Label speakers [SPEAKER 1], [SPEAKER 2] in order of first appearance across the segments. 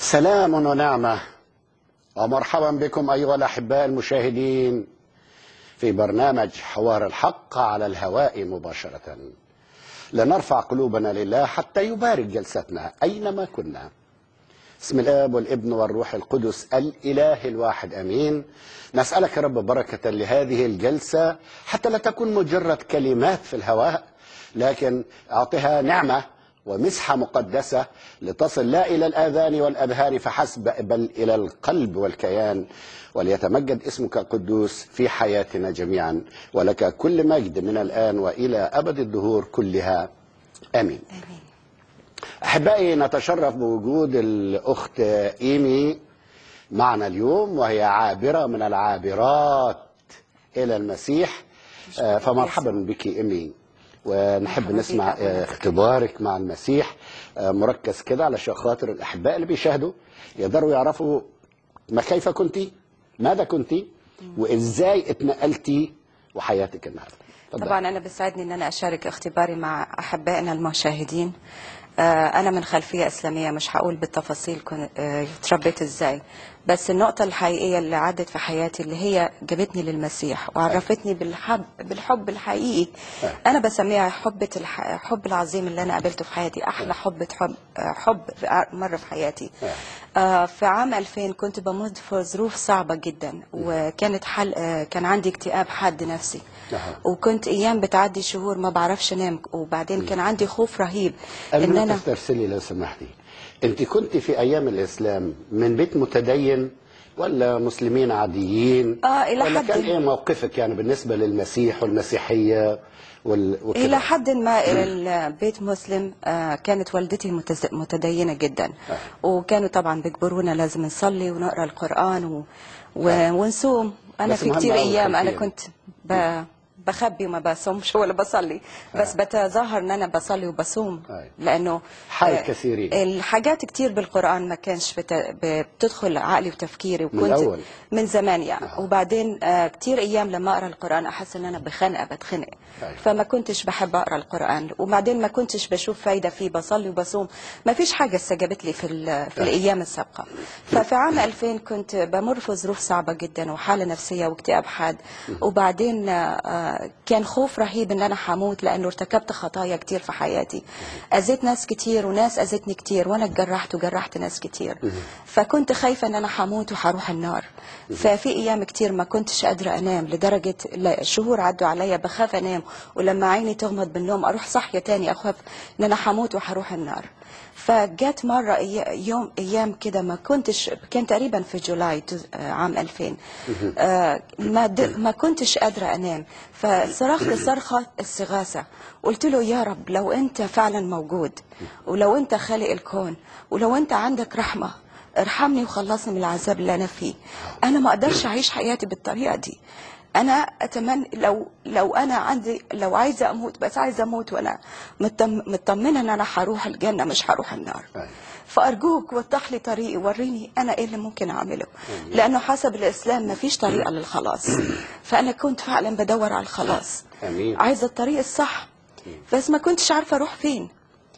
[SPEAKER 1] سلام ونعمة ومرحبا بكم أيها الأحباء المشاهدين في برنامج حوار الحق على الهواء مباشرة لنرفع قلوبنا لله حتى يبارك جلستنا أينما كنا بسم الآب والابن والروح القدس الإله الواحد أمين نسألك يا رب بركة لهذه الجلسة حتى لا تكون مجرد كلمات في الهواء لكن أعطها نعمة ومسحة مقدسة لتصل لا إلى الآذان والأذهان فحسب بل إلى القلب والكيان وليتمجد اسمك القدوس في حياتنا جميعا ولك كل مجد من الآن وإلى أبد الدهور كلها آمين
[SPEAKER 2] آمين
[SPEAKER 1] أحبائي نتشرف بوجود الأخت إيمي معنا اليوم وهي عابرة من العابرات إلى المسيح آه، فمرحبا بك إيمي ونحب
[SPEAKER 2] مرحبا
[SPEAKER 1] نسمع
[SPEAKER 2] بك أخونا.
[SPEAKER 1] آه، اختبارك مع المسيح آه، مركز كده علشان خاطر الأحباء اللي بيشاهدوا يقدروا يعرفوا ما كيف كنت ماذا كنت وإزاي اتنقلتي وحياتك النهارده اتفضل.
[SPEAKER 2] طبعا انا بيسعدني ان انا اشارك اختباري مع احبائنا المشاهدين آه، انا من خلفيه اسلاميه مش هقول بالتفاصيل كن- آه، تربيت ازاي بس النقطه الحقيقيه اللي عدت في حياتي اللي هي جابتني للمسيح وعرفتني بالحب بالحب الحقيقي انا بسميها حبة الح... الحب العظيم اللي انا قابلته في حياتي احلى حب حب آه، حب مر في حياتي آه، في عام 2000 كنت بمر في ظروف صعبه جدا وكانت حل... آه، كان عندي اكتئاب حاد نفسي
[SPEAKER 1] أها.
[SPEAKER 2] وكنت ايام بتعدي شهور ما بعرفش انام وبعدين كان عندي خوف رهيب
[SPEAKER 1] قبل
[SPEAKER 2] ان
[SPEAKER 1] ما
[SPEAKER 2] انا
[SPEAKER 1] تسترسلي لو سمحتي انت كنت في ايام الاسلام من بيت متدين ولا مسلمين عاديين
[SPEAKER 2] آه، إلى
[SPEAKER 1] ولا
[SPEAKER 2] حد
[SPEAKER 1] كان
[SPEAKER 2] ما.
[SPEAKER 1] ايه موقفك يعني بالنسبه للمسيح والمسيحيه وال... وكده؟
[SPEAKER 2] الى حد ما الى البيت مسلم آه، كانت والدتي متز- متدينه جدا وكانوا طبعا بيجبرونا لازم نصلي ونقرا القران و... و... ونصوم انا
[SPEAKER 1] بس
[SPEAKER 2] في
[SPEAKER 1] مهم
[SPEAKER 2] كتير
[SPEAKER 1] أوي
[SPEAKER 2] ايام انا
[SPEAKER 1] الخلفية.
[SPEAKER 2] كنت ب... بخبي وما بصومش ولا بصلي بس بتظاهر ان انا بصلي وبصوم
[SPEAKER 1] أيوة.
[SPEAKER 2] لانه
[SPEAKER 1] حال
[SPEAKER 2] آه،
[SPEAKER 1] كثيرين.
[SPEAKER 2] الحاجات كتير بالقران ما كانش بت... ب- بتدخل عقلي وتفكيري وكنت
[SPEAKER 1] الأول.
[SPEAKER 2] من زمان يعني وبعدين آه، كتير ايام لما اقرا القران احس ان انا بخنقه بتخنق
[SPEAKER 1] أيوة.
[SPEAKER 2] فما كنتش بحب اقرا القران وبعدين ما كنتش بشوف فايده فيه بصلي وبصوم ما فيش حاجه استجابت لي في ال- في الايام السابقه ففي عام 2000 كنت بمر في ظروف صعبه جدا وحاله نفسيه واكتئاب حاد وبعدين آه، كان خوف رهيب ان انا هموت لانه ارتكبت خطايا كتير في حياتي اذيت ناس كتير وناس اذتني كتير وانا اتجرحت وجرحت ناس كتير فكنت خايفه ان انا هموت وهروح النار ففي ايام كتير ما كنتش قادره انام لدرجه لا- شهور عدوا عليا بخاف انام ولما عيني تغمض بالنوم اروح صاحيه تاني اخاف ان انا هموت وهروح النار فجت مرة إي- يوم أيام كده ما كنتش كان تقريبا في جولاي تز- آه، عام 2000 آه، ما د- ما كنتش قادرة أنام فصرخت صرخة استغاثة قلت له يا رب لو أنت فعلا موجود ولو أنت خالق الكون ولو أنت عندك رحمة ارحمني وخلصني من العذاب اللي أنا فيه أنا ما أقدرش أعيش حياتي بالطريقة دي انا اتمنى لو لو انا عندي لو عايزه اموت بس عايزه اموت وانا مطم- مطمنه ان انا هروح الجنه مش هروح النار
[SPEAKER 1] أيوة.
[SPEAKER 2] فارجوك وضح لي طريقي وريني انا ايه اللي ممكن اعمله لانه حسب الاسلام ما فيش طريقه للخلاص فانا كنت فعلا بدور على الخلاص
[SPEAKER 1] آمين.
[SPEAKER 2] عايزه الطريق الصح بس ما كنتش عارفه اروح فين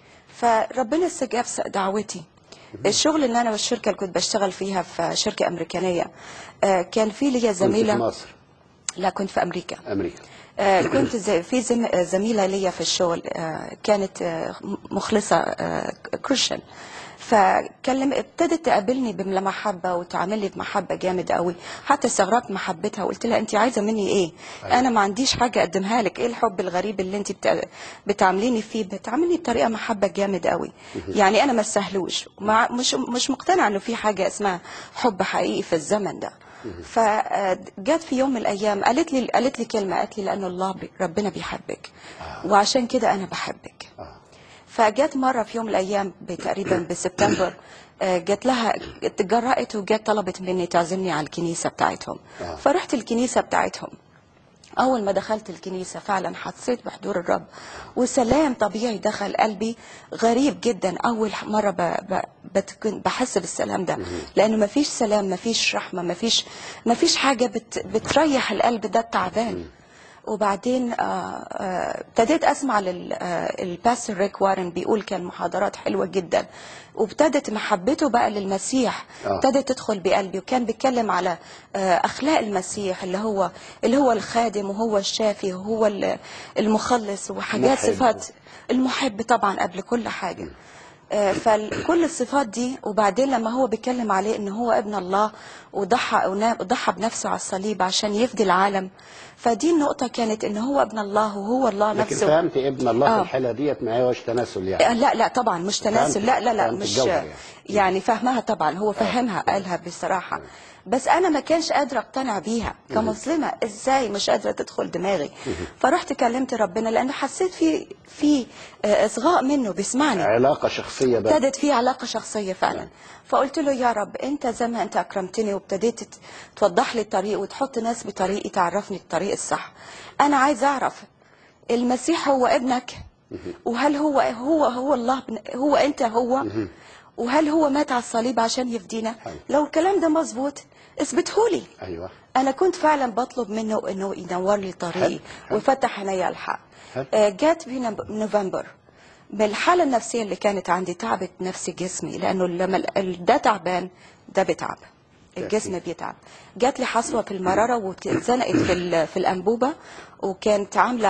[SPEAKER 2] فربنا استجاب دعوتي الشغل اللي انا والشركه اللي كنت بشتغل فيها في شركه امريكانيه آه، كان في ليا
[SPEAKER 1] كنت في
[SPEAKER 2] زميله
[SPEAKER 1] مصر
[SPEAKER 2] لا كنت في امريكا
[SPEAKER 1] امريكا
[SPEAKER 2] آه، كنت زي في زم- آه، زميله ليا في الشغل آه، كانت آه، مخلصه آه، كريستيان فكلم ابتدت تقابلني بمحبه وتعاملني بمحبه جامد قوي حتى استغربت محبتها وقلت لها انت عايزه مني ايه انا ما عنديش حاجه اقدمها لك ايه الحب الغريب اللي انت بت- بتعامليني فيه بتعاملني بطريقه محبه جامد قوي يعني انا ما استاهلوش مع مش مش مقتنعه انه في حاجه اسمها حب حقيقي في الزمن ده فجت في يوم من الايام قالت لي قالت لي كلمه قالت لي لانه الله بي ربنا بيحبك وعشان كده انا بحبك
[SPEAKER 1] آه.
[SPEAKER 2] فجت مره في يوم من الايام تقريبا بسبتمبر آه، جت لها اتجرأت وجت طلبت مني تعزمني على الكنيسه بتاعتهم
[SPEAKER 1] آه.
[SPEAKER 2] فرحت الكنيسه بتاعتهم أول ما دخلت الكنيسة فعلا حسيت بحضور الرب وسلام طبيعي دخل قلبي غريب جدا أول مرة ب... ب... بتكون بحس بالسلام ده لأنه ما فيش سلام ما فيش رحمة ما فيش ما فيش حاجة بت... بتريح القلب ده التعبان وبعدين آه، آه، ابتديت اسمع للباستر ريك وارن بيقول كان محاضرات حلوه جدا وابتدت محبته بقى للمسيح
[SPEAKER 1] آه.
[SPEAKER 2] ابتدت تدخل بقلبي وكان بيتكلم على آه، اخلاق المسيح اللي هو اللي هو الخادم وهو الشافي وهو ال- المخلص وحاجات
[SPEAKER 1] محب.
[SPEAKER 2] صفات المحب طبعا قبل كل حاجه آه، فكل الصفات دي وبعدين لما هو بيتكلم عليه ان هو ابن الله وضحى وضحى بنفسه على الصليب عشان يفدي العالم فدي النقطه كانت ان هو ابن الله وهو الله
[SPEAKER 1] لكن
[SPEAKER 2] نفسه
[SPEAKER 1] فهمت ابن الله في
[SPEAKER 2] آه.
[SPEAKER 1] الحالة ديت ما هوش تناسل
[SPEAKER 2] آه،
[SPEAKER 1] يعني
[SPEAKER 2] لا لا طبعا مش تناسل
[SPEAKER 1] فهمت-
[SPEAKER 2] لا لا لا
[SPEAKER 1] فهمت
[SPEAKER 2] مش
[SPEAKER 1] الجوهر يعني.
[SPEAKER 2] يعني فهمها طبعا هو فهمها قالها بصراحة بس انا ما كانش قادره اقتنع بيها كمسلمه ازاي مش قادره تدخل دماغي فرحت كلمت ربنا لان حسيت في في آه، اصغاء منه بيسمعني
[SPEAKER 1] علاقة شخصية بقى
[SPEAKER 2] ابتدت في علاقة شخصية فعلا فقلت له يا رب انت زي ما انت اكرمتني وابتديت ت- توضح لي الطريق وتحط ناس بطريقي تعرفني الطريق الصح انا عايز اعرف المسيح هو ابنك وهل هو هو هو الله بن- هو انت هو وهل هو مات على الصليب عشان يفدينا
[SPEAKER 1] حلو.
[SPEAKER 2] لو الكلام ده مظبوط اثبتهولي
[SPEAKER 1] أيوة
[SPEAKER 2] انا كنت فعلا بطلب منه انه ينور لي طريقي
[SPEAKER 1] حلو، حلو.
[SPEAKER 2] ويفتح عيني الحق
[SPEAKER 1] حلو.
[SPEAKER 2] آه، جات في نب- نوفمبر بالحاله النفسيه اللي كانت عندي تعبت نفسي جسمي لانه لما ال- ال- ده تعبان ده بيتعب الجسم بيتعب جات لي حصوه في المراره واتزنقت في ال- في الانبوبه وكانت عامله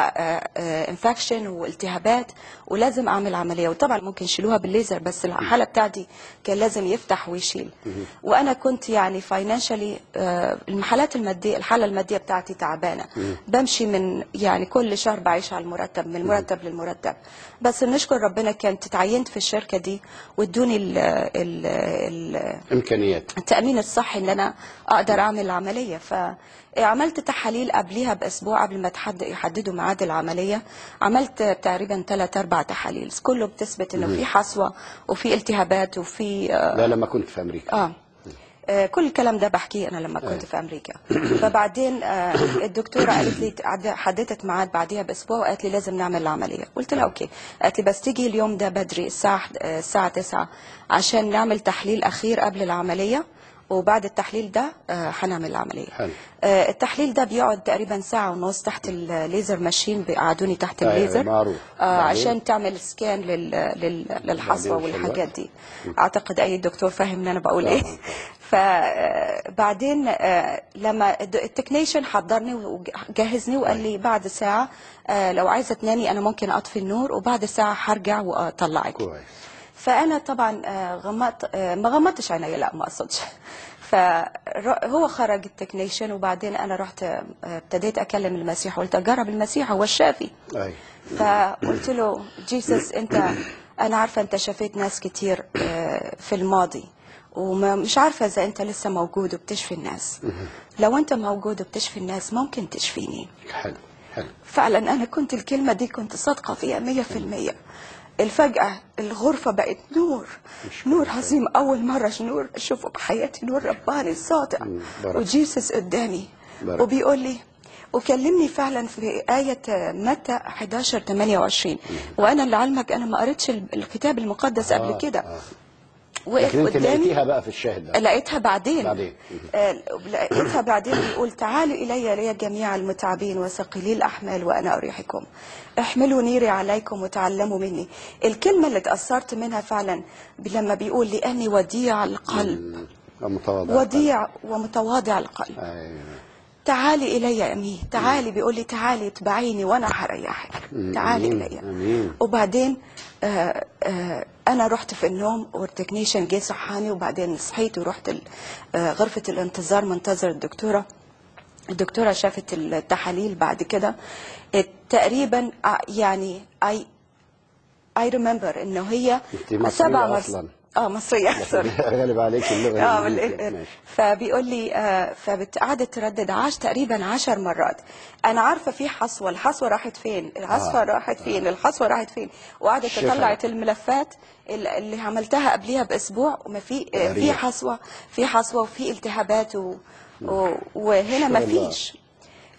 [SPEAKER 2] انفكشن والتهابات ولازم اعمل عمليه وطبعا ممكن يشيلوها بالليزر بس الحاله بتاعتي كان لازم يفتح ويشيل وانا كنت يعني فاينانشالي المحلات الماديه الحاله الماديه بتاعتي تعبانه بمشي من يعني كل شهر بعيش على المرتب من المرتب للمرتب بس نشكر ربنا كانت اتعينت في الشركه دي وادوني ال ال ال
[SPEAKER 1] إمكانيات
[SPEAKER 2] التأمين الصحي ان انا اقدر اعمل العملية فعملت تحاليل قبلها باسبوع قبل ما تحد يحددوا ميعاد العملية عملت تقريبا ثلاث اربع تحاليل كله بتثبت انه في حصوة وفي التهابات وفي آه،
[SPEAKER 1] ده لما كنت في أمريكا
[SPEAKER 2] اه آه، كل الكلام ده بحكيه انا لما كنت في امريكا فبعدين آه، الدكتوره قالت لي عد- حددت ميعاد بعديها باسبوع وقالت لي لازم نعمل العمليه قلت لها اوكي قالت لي بس تيجي اليوم ده بدري الساعه آه، الساعه 9 عشان نعمل تحليل اخير قبل العمليه وبعد التحليل ده آه، هنعمل العمليه
[SPEAKER 1] حلو.
[SPEAKER 2] آه، التحليل ده بيقعد تقريبا ساعه ونص تحت الليزر ماشين بيقعدوني تحت
[SPEAKER 1] أيوة،
[SPEAKER 2] الليزر
[SPEAKER 1] معروف.
[SPEAKER 2] آه،
[SPEAKER 1] بعدين؟
[SPEAKER 2] عشان تعمل سكان لل... لل... للحصوه
[SPEAKER 1] بعدين في
[SPEAKER 2] والحاجات
[SPEAKER 1] الوقت.
[SPEAKER 2] دي اعتقد اي دكتور فاهم ان انا بقول
[SPEAKER 1] طبعاً،
[SPEAKER 2] ايه
[SPEAKER 1] طبعاً.
[SPEAKER 2] فبعدين لما الد- التكنيشن حضرني وجهزني وقال لي بعد ساعة آه، لو عايزة تنامي أنا ممكن أطفي النور وبعد ساعة هرجع وأطلعك
[SPEAKER 1] كويس
[SPEAKER 2] فأنا طبعا آه، غمضت آه، ما غمضتش عيني لا ما أقصدش فهو خرج التكنيشن وبعدين أنا رحت آه، ابتديت أكلم المسيح قلت أجرب المسيح هو الشافي
[SPEAKER 1] أي
[SPEAKER 2] فقلت له جيسس انت انا عارفه انت شفيت ناس كتير آه، في الماضي ومش عارفه اذا انت لسه موجود وبتشفي الناس لو انت موجود وبتشفي الناس ممكن تشفيني
[SPEAKER 1] حلو حلو
[SPEAKER 2] فعلا انا كنت الكلمه دي كنت صادقه فيها مية في المية الفجأة الغرفة بقت نور نور عظيم أول مرة نور أشوفه بحياتي نور رباني ساطع
[SPEAKER 1] مم، بركة.
[SPEAKER 2] وجيسس قدامي
[SPEAKER 1] بركة.
[SPEAKER 2] وبيقول لي وكلمني فعلا في آية متى 11 28 وأنا لعلمك أنا ما قريتش الكتاب المقدس قبل
[SPEAKER 1] آه،
[SPEAKER 2] كده
[SPEAKER 1] آه.
[SPEAKER 2] وقف
[SPEAKER 1] لكن أنت
[SPEAKER 2] قدامي
[SPEAKER 1] لقيتيها بقى في الشاهد ده
[SPEAKER 2] لقيتها بعدين
[SPEAKER 1] بعدين.
[SPEAKER 2] آه، لقيتها بعدين بيقول تعالوا إلي يا جميع المتعبين وثقيلي الأحمال وأنا أريحكم احملوا نيري عليكم وتعلموا مني الكلمة اللي اتأثرت منها فعلا لما بيقول لأني وديع القلب
[SPEAKER 1] متواضع
[SPEAKER 2] وديع ومتواضع القلب
[SPEAKER 1] أيوة.
[SPEAKER 2] تعالي إلي يا أمي تعالي بيقول لي تعالي اتبعيني وأنا هريحك تعالي
[SPEAKER 1] أمين،
[SPEAKER 2] إلي
[SPEAKER 1] أمين.
[SPEAKER 2] وبعدين آه آه انا رحت في النوم والتكنيشن جه صحاني وبعدين صحيت ورحت ال- آه غرفه الانتظار منتظر الدكتوره الدكتوره شافت التحاليل بعد كده آه، تقريبا آه، يعني اي اي ريمبر انه هي
[SPEAKER 1] أنت مصرية
[SPEAKER 2] سبع
[SPEAKER 1] أصلاً.
[SPEAKER 2] اه مصريه سوري
[SPEAKER 1] غالب عليك اللغة
[SPEAKER 2] اه
[SPEAKER 1] الإنجليزية.
[SPEAKER 2] بال-
[SPEAKER 1] ماشي.
[SPEAKER 2] فبيقول لي آه، فقعدت تردد عاش تقريبا عشر مرات انا عارفه في حصوه الحصوه راحت فين الحصوه
[SPEAKER 1] آه.
[SPEAKER 2] راحت فين الحصوه راحت فين وقعدت
[SPEAKER 1] الشفا.
[SPEAKER 2] طلعت الملفات ال- اللي عملتها قبليها باسبوع وما في آه، في
[SPEAKER 1] تقريبا.
[SPEAKER 2] حصوه في حصوه وفي التهابات و و وهنا ما
[SPEAKER 1] شكرا الله.
[SPEAKER 2] فيش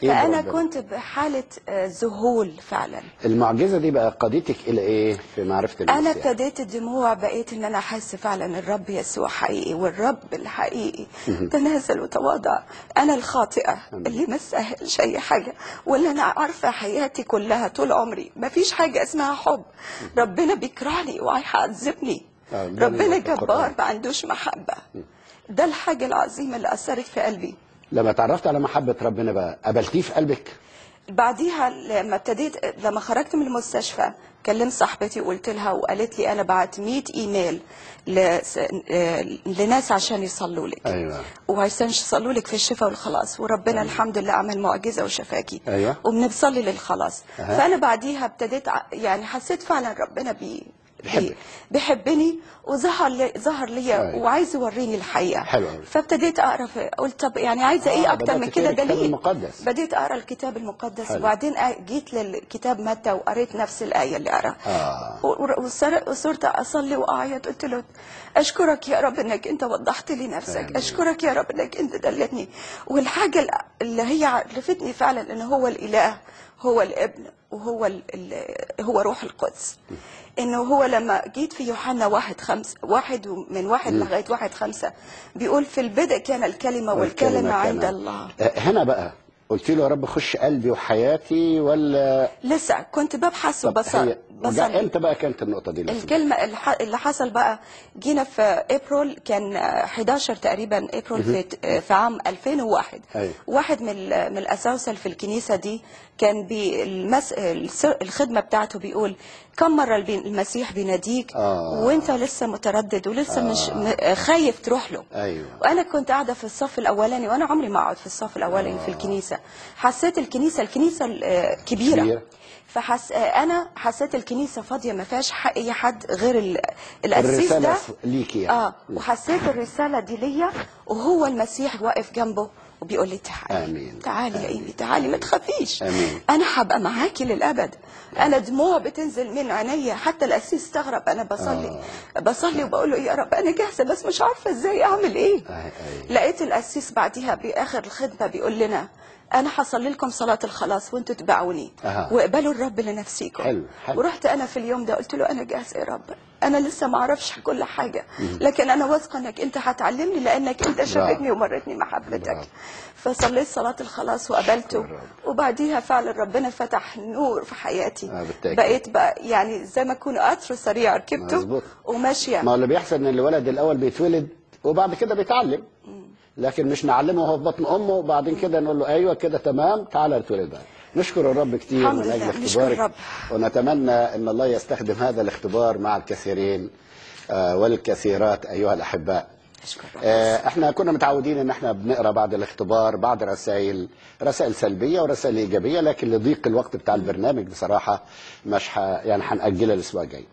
[SPEAKER 1] إيه
[SPEAKER 2] فانا
[SPEAKER 1] ربنا؟
[SPEAKER 2] كنت بحاله آه، ذهول فعلا
[SPEAKER 1] المعجزه دي بقى قادتك الى ايه في معرفه
[SPEAKER 2] انا
[SPEAKER 1] المسيح
[SPEAKER 2] ابتديت الدموع بقيت ان انا احس فعلا الرب يسوع حقيقي والرب الحقيقي تنازل وتواضع انا الخاطئه اللي ما استاهلش اي حاجه واللي انا عارفه حياتي كلها طول عمري ما فيش حاجه اسمها حب ربنا بيكرهني وهيعذبني
[SPEAKER 1] آه، ده
[SPEAKER 2] ربنا
[SPEAKER 1] اللي في القرآن.
[SPEAKER 2] جبار ما عندوش محبه ده الحاجه العظيمه اللي اثرت في قلبي
[SPEAKER 1] لما تعرفت على محبه ربنا بقى قبلتيه في قلبك
[SPEAKER 2] بعديها لما ابتديت لما خرجت من المستشفى كلمت صاحبتي وقلت لها وقالت لي انا بعت 100 ايميل لس- آه، لناس عشان يصلوا لك
[SPEAKER 1] ايوه
[SPEAKER 2] وعشان يصلوا لك في الشفاء والخلاص وربنا الحمد لله عمل معجزه وشفاكي
[SPEAKER 1] أيوة.
[SPEAKER 2] وبنصلي للخلاص
[SPEAKER 1] أها.
[SPEAKER 2] فانا بعديها ابتديت ع- يعني حسيت فعلا ربنا بي
[SPEAKER 1] بيحبك.
[SPEAKER 2] بي- بيحبني وظهر لي ظهر لي
[SPEAKER 1] أيوة.
[SPEAKER 2] وعايز يوريني الحقيقه
[SPEAKER 1] حلو أوي.
[SPEAKER 2] فابتديت اقرا في قلت طب يعني عايزه
[SPEAKER 1] آه،
[SPEAKER 2] ايه اكتر
[SPEAKER 1] بدأت
[SPEAKER 2] من كده
[SPEAKER 1] تقري الكتاب
[SPEAKER 2] دليل
[SPEAKER 1] المقدس.
[SPEAKER 2] بديت اقرا الكتاب المقدس
[SPEAKER 1] حلو.
[SPEAKER 2] وبعدين أ- جيت للكتاب متى وقريت نفس الايه اللي قراها
[SPEAKER 1] آه.
[SPEAKER 2] و- وصر- وصرت اصلي واعيط قلت له اشكرك يا رب انك انت وضحت لي نفسك
[SPEAKER 1] آمين.
[SPEAKER 2] اشكرك يا رب انك انت دلتني والحاجه ال- اللي هي عرفتني فعلا ان هو الاله هو الابن وهو ال ال هو روح القدس انه هو لما جيت في يوحنا واحد خمسة واحد من واحد لغايه واحد خمسة بيقول في البدء كان الكلمه والكلمه
[SPEAKER 1] كان-
[SPEAKER 2] عند الله
[SPEAKER 1] آه، هنا بقى قلت له يا رب خش قلبي وحياتي ولا
[SPEAKER 2] لسه كنت ببحث
[SPEAKER 1] طب
[SPEAKER 2] وبص-
[SPEAKER 1] هي وجا-
[SPEAKER 2] بصلي
[SPEAKER 1] امتى بقى كانت النقطه دي لو سمحت؟
[SPEAKER 2] الكلمة الح- اللي حصل بقى جينا في ابريل كان آه، 11 تقريبا ابريل في آه، في عام 2001
[SPEAKER 1] أيوة.
[SPEAKER 2] واحد من ال- من الاساوسه في الكنيسه دي كان بالمس... الس- الخدمه بتاعته بيقول كم مره البي- المسيح بيناديك
[SPEAKER 1] آه.
[SPEAKER 2] وانت لسه متردد ولسه مش م- خايف تروح له
[SPEAKER 1] ايوه
[SPEAKER 2] وانا كنت قاعده في الصف الاولاني وانا عمري ما اقعد في الصف الاولاني في الكنيسه حسيت الكنيسه الكنيسه آه، كبيره
[SPEAKER 1] كبيرة.
[SPEAKER 2] فحس انا حسيت الكنيسه فاضيه ما فيهاش حق اي حد غير ال... القسيس
[SPEAKER 1] الرساله
[SPEAKER 2] ده
[SPEAKER 1] ف- ليكي يعني
[SPEAKER 2] اه وحسيت الرساله دي ليا وهو المسيح واقف جنبه وبيقول لي تعالي
[SPEAKER 1] آمين.
[SPEAKER 2] تعالي يا ايمي تعالي ما تخافيش
[SPEAKER 1] آمين.
[SPEAKER 2] انا هبقى معاكي للابد انا دموع بتنزل من عينيا حتى القسيس استغرب انا بصلي بصلي وبقول له يا رب انا جاهزه بس مش عارفه ازاي اعمل ايه
[SPEAKER 1] أي- أي.
[SPEAKER 2] لقيت القسيس بعديها باخر الخدمه بيقول لنا انا هصلي لكم صلاه الخلاص وانتوا تبعوني
[SPEAKER 1] أها.
[SPEAKER 2] واقبلوا الرب لنفسيكم
[SPEAKER 1] حلو، حلو.
[SPEAKER 2] ورحت انا في اليوم ده قلت له انا جاهزه يا رب انا لسه ما اعرفش كل حاجه لكن انا واثقه انك انت هتعلمني لانك انت شافتني ومرتني محبتك
[SPEAKER 1] برافو.
[SPEAKER 2] فصليت صلاه الخلاص وقبلته
[SPEAKER 1] الرب.
[SPEAKER 2] وبعديها فعلا ربنا فتح نور في حياتي
[SPEAKER 1] آه، بالتأكيد.
[SPEAKER 2] بقيت بقى يعني زي ما اكون قطر سريع ركبته
[SPEAKER 1] مظبوط.
[SPEAKER 2] وماشيه
[SPEAKER 1] ما هو اللي بيحصل ان الولد الاول بيتولد وبعد كده بيتعلم لكن مش نعلمه وهو في بطن امه وبعدين كده نقول له ايوه كده تمام تعالى اتولد بقى نشكر الرب كتير
[SPEAKER 2] الحمد
[SPEAKER 1] من اجل
[SPEAKER 2] لله، نشكر
[SPEAKER 1] اختبارك
[SPEAKER 2] الرب.
[SPEAKER 1] ونتمنى ان الله يستخدم هذا الاختبار مع الكثيرين آه، والكثيرات ايها الاحباء
[SPEAKER 2] أشكر رب.
[SPEAKER 1] آه، احنا كنا متعودين ان احنا بنقرا بعد الاختبار بعض رسائل رسائل سلبيه ورسائل ايجابيه لكن لضيق الوقت بتاع البرنامج بصراحه مش ح... يعني هنأجلها الاسبوع الجاي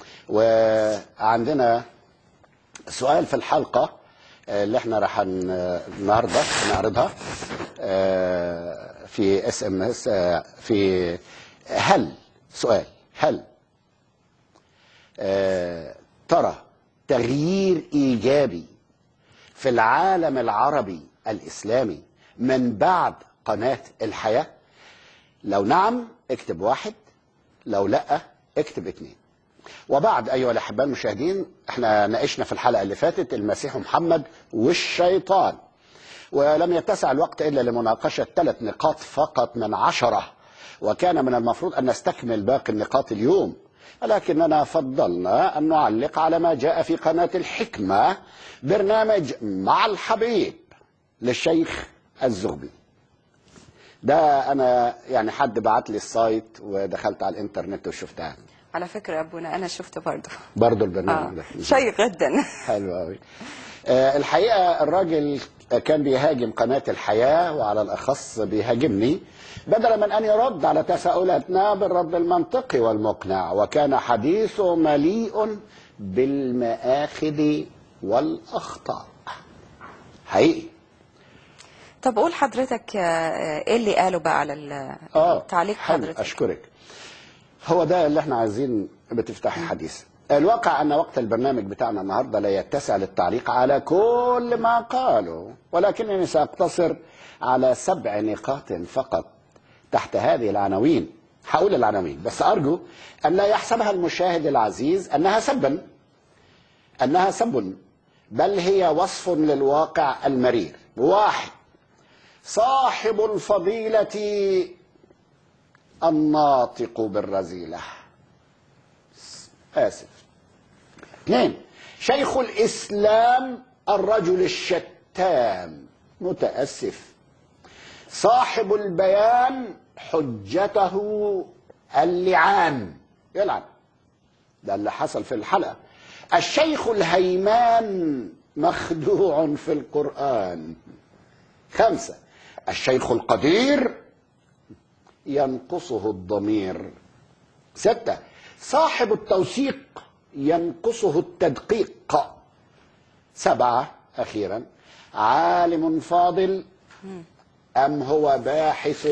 [SPEAKER 1] وعندنا سؤال في الحلقه آه، اللي احنا راح ن- النهارده نعرضها آه، في اس ام اس في هل سؤال هل آه، ترى تغيير ايجابي في العالم العربي الاسلامي من بعد قناه الحياه لو نعم اكتب واحد لو لا اكتب اتنين وبعد ايها الاحباء المشاهدين احنا ناقشنا في الحلقه اللي فاتت المسيح محمد والشيطان ولم يتسع الوقت الا لمناقشه ثلاث نقاط فقط من عشره وكان من المفروض ان نستكمل باقي النقاط اليوم ولكننا فضلنا ان نعلق على ما جاء في قناه الحكمه برنامج مع الحبيب للشيخ الزغبي ده انا يعني حد بعت لي السايت ودخلت على الانترنت وشفتها
[SPEAKER 2] على فكره يا ابونا انا شفته برضه
[SPEAKER 1] برضه البرنامج
[SPEAKER 2] اه
[SPEAKER 1] ده
[SPEAKER 2] شيق جدا
[SPEAKER 1] حلو قوي آه الحقيقه الراجل كان بيهاجم قناه الحياه وعلى الاخص بيهاجمني بدلا من ان يرد على تساؤلاتنا بالرد المنطقي والمقنع وكان حديثه مليء بالمآخذ والاخطاء حقيقي
[SPEAKER 2] طب قول حضرتك آه، ايه اللي قاله بقى على ال-
[SPEAKER 1] اه
[SPEAKER 2] تعليق
[SPEAKER 1] حلو،
[SPEAKER 2] حضرتك
[SPEAKER 1] اشكرك هو ده اللي احنا عايزين بتفتحي الحديث الواقع أن وقت البرنامج بتاعنا النهاردة لا يتسع للتعليق على كل ما قالوا ولكنني سأقتصر على سبع نقاط فقط تحت هذه العناوين حول العناوين بس أرجو أن لا يحسبها المشاهد العزيز أنها سبا أنها سب بل هي وصف للواقع المرير واحد صاحب الفضيلة الناطق بالرذيلة آسف اثنين شيخ الإسلام الرجل الشتام متأسف صاحب البيان حجته اللعان يلعن ده اللي حصل في الحلقة الشيخ الهيمان مخدوع في القرآن خمسة الشيخ القدير ينقصه الضمير ستة صاحب التوثيق ينقصه التدقيق سبعة أخيرا عالم فاضل أم هو باحث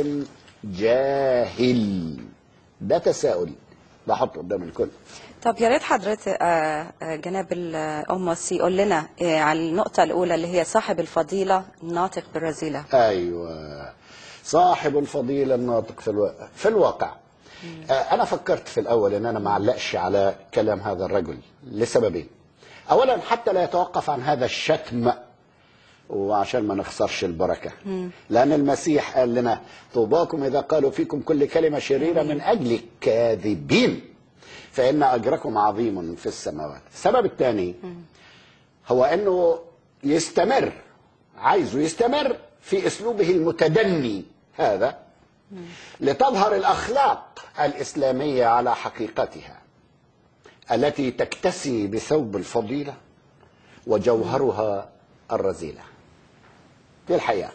[SPEAKER 1] جاهل ده تساؤل بحطه قدام الكل
[SPEAKER 2] طب يا ريت حضرتك آه، آه، جناب الأمس يقول لنا آه، على النقطة الأولى اللي هي صاحب الفضيلة الناطق بالرذيلة
[SPEAKER 1] ايوه صاحب الفضيله الناطق في الواقع في الواقع آه، انا فكرت في الاول ان انا ما علقش على كلام هذا الرجل لسببين اولا حتى لا يتوقف عن هذا الشتم وعشان ما نخسرش البركه لان المسيح قال لنا طوباكم اذا قالوا فيكم كل كلمه شريره من اجل كاذبين فان اجركم عظيم في السماوات السبب الثاني هو انه يستمر عايزه يستمر في اسلوبه المتدني هذا لتظهر الاخلاق الاسلاميه على حقيقتها التي تكتسي بثوب الفضيله وجوهرها الرذيله دي الحقيقه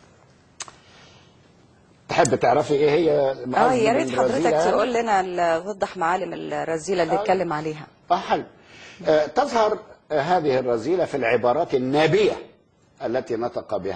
[SPEAKER 1] تحب تعرفي ايه هي
[SPEAKER 2] اه يا ريت حضرتك
[SPEAKER 1] الرذيلة؟
[SPEAKER 2] تقول لنا ال- وضح معالم الرذيلة اللي
[SPEAKER 1] آه.
[SPEAKER 2] اتكلم عليها
[SPEAKER 1] آه حلو آه، تظهر آه، هذه الرذيلة في العبارات النابية التي نطق بها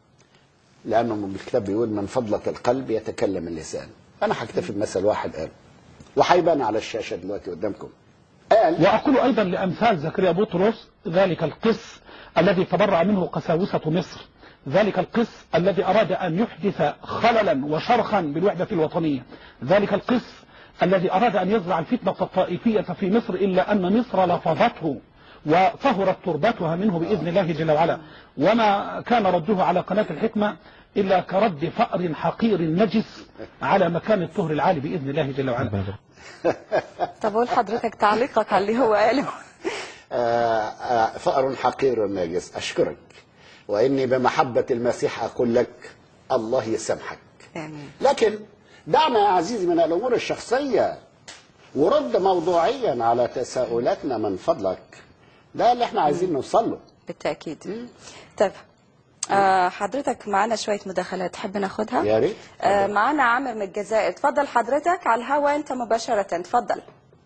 [SPEAKER 1] لأنه الكتاب بيقول من فضلة القلب يتكلم اللسان أنا هكتفي بمثل واحد قال وهيبان على الشاشة دلوقتي قدامكم قال
[SPEAKER 3] وأقول أيضا لأمثال زكريا بطرس ذلك القس الذي تبرع منه قساوسة مصر ذلك القس الذي أراد أن يحدث خللا وشرخا بالوحدة الوطنية ذلك القس الذي أراد أن يزرع الفتنة الطائفية في مصر إلا أن مصر لفظته وطهرت تربتها منه بإذن الله جل وعلا وما كان رده على قناة الحكمة إلا كرد فأر حقير نجس على مكان الطهر العالي بإذن الله جل وعلا
[SPEAKER 2] طب قول حضرتك تعليقك على اللي هو قاله
[SPEAKER 1] آه، آه، فأر حقير ناجس أشكرك وإني بمحبة المسيح أقول لك الله يسامحك
[SPEAKER 2] آمين
[SPEAKER 1] لكن دعنا يا عزيزي من الامور الشخصيه ورد موضوعيا على تساؤلاتنا من فضلك ده اللي احنا عايزين نوصل له
[SPEAKER 2] بالتأكيد طيب آه حضرتك معانا شوية مداخلات تحب ناخدها؟
[SPEAKER 1] يا ريت.
[SPEAKER 2] آه معانا عامر من الجزائر اتفضل حضرتك على الهوا انت مباشرة اتفضل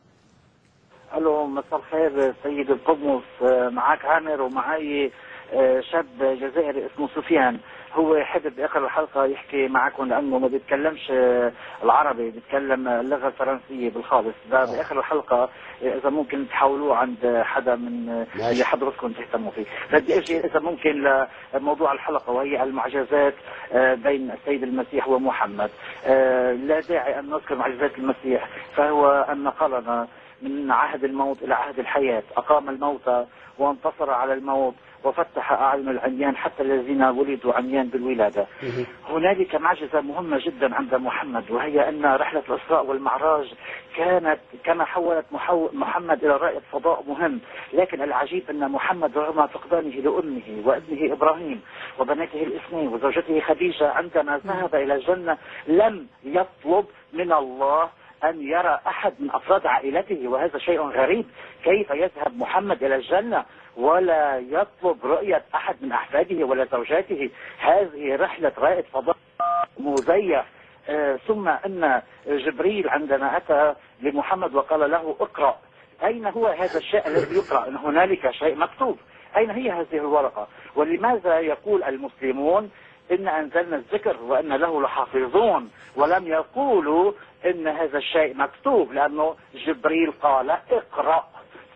[SPEAKER 4] الو مساء الخير سيد القمص آه، معك عامر ومعي آه، شاب جزائري اسمه سفيان هو حابب باخر الحلقه يحكي معكم لانه ما بيتكلمش آه، العربي بيتكلم اللغه الفرنسيه بالخالص ده باخر الحلقه آه، اذا ممكن تحاولوه عند حدا من آه،
[SPEAKER 1] ماشي.
[SPEAKER 4] اللي حضرتكم تهتموا فيه بدي اجي اذا ممكن لموضوع الحلقه وهي المعجزات آه، بين السيد المسيح ومحمد آه، لا داعي ان نذكر معجزات المسيح فهو ان نقلنا من عهد الموت إلى عهد الحياة أقام الموتى وانتصر على الموت وفتح أعين العميان حتى الذين ولدوا عميان بالولادة هنالك معجزة مهمة جدا عند محمد وهي أن رحلة الإسراء والمعراج كانت كما حولت محو- محمد إلى رائد فضاء مهم لكن العجيب أن محمد رغم فقدانه لأمه وابنه إبراهيم وبناته الاثنين وزوجته خديجة عندما ذهب إلى الجنة لم يطلب من الله أن يرى أحد من أفراد عائلته وهذا شيء غريب كيف يذهب محمد إلى الجنة ولا يطلب رؤية أحد من أحفاده ولا زوجاته هذه رحلة رائد فضاء مزيف آه، ثم أن جبريل عندما أتى لمحمد وقال له اقرأ أين هو هذا الشيء الذي يقرأ إن هنالك شيء مكتوب أين هي هذه الورقة ولماذا يقول المسلمون إن أنزلنا الذكر وأن له لحافظون ولم يقولوا إن هذا الشيء مكتوب لأنه جبريل قال اقرأ